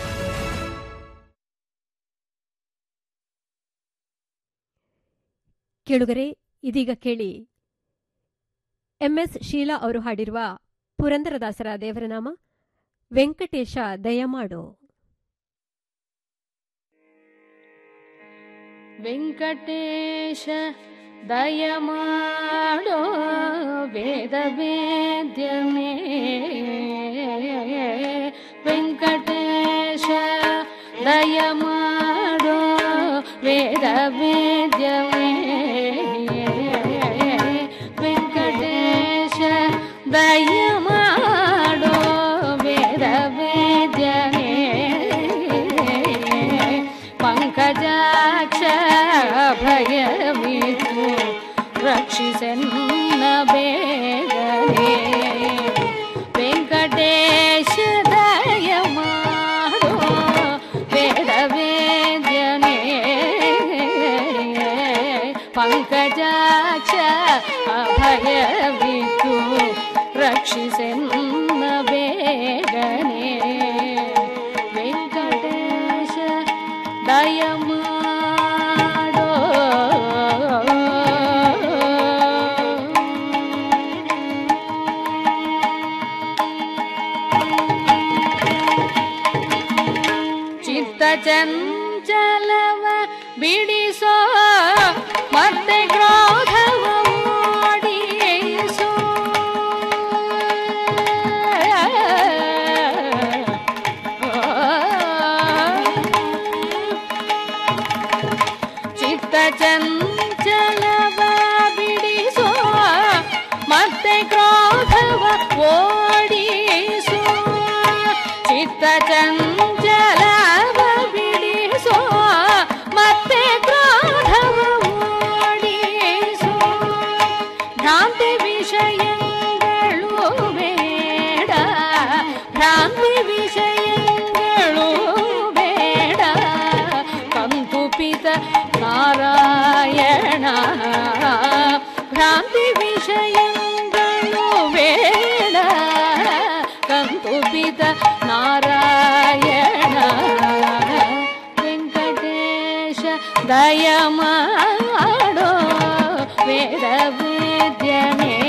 ಕೇಳುಗರೆ ಇದೀಗ ಕೇಳಿ ಎಂಎಸ್ ಶೀಲಾ ಅವರು ಹಾಡಿರುವ ಪುರಂದರದಾಸರ ದೇವರನಾಮ ವೆಂಕಟೇಶ ದಯಮಾಡು ವೆಂಕಟೇಶ ದಯಮಾಡೋ ವೇದ ವೇದ್ಯಮೇ ವೆಂಕಟೇಶ ದಯಮಾಡೋ ವೇದ ವೇದ್ಯಮೇ ವೆಂಕಟೇಶ ದಯಮಾಡೋ ವೇದ ವೇದ್ಯಮೇ ಪಂಕಜಾಕ್ಷ ಭಯವಿತು ರಕ್ಷಿಸನ್ನ ಬೇಗನೆ ವೆಂಕಟೇಶ ದಯ ಮಾಡೋ ವೇದ ವೇದ್ಯನೇ ಪಂಕಜಾಕ್ಷ ಅಭಯವಿತು ರಕ್ಷಿಸನ್ನ ಬೇಗನೆ ವೆಂಕಟೇಶ ದಯ ಮಾಡೋ ಚಿತ್ತ ಚಂಚಲವ ಬಿಡಿಸೋ ಮತ್ತೆ ಕ್ರೋಧವ ಓಡಿಸೋ ಚಿತ್ತ ಚಂಚಲವ ಬಿಡಿಸೋ ಮತ್ತೆ ಕ್ರೋಧವ ಓಡಿಸೋ ಚಿತ್ತ ಚಂಚಲವ ಬಿಡಿಸೋ ಮತ್ತೆ ಕ್ರೋಧವ ಓಡಿಸೋ ಭ್ರಾಂತಿ ವಿಷಯಗಳು ಬೇಡ ಭ್ರಾಂತಿ ವಿಷಯಗಳು ಬೇಡ ಕಂಕುಪಿತ ನಾರಾಯಣ ಭ್ರಾಂತಿ ವಿಷಯಗಳು ಬೇಡ ಕಂಕುಪಿತ ನಾರಾಯಣ ವೆಂಕಟೇಶ ದಯ ಮಾಡೋ ವೇದ ವೇದ್ಯನೇ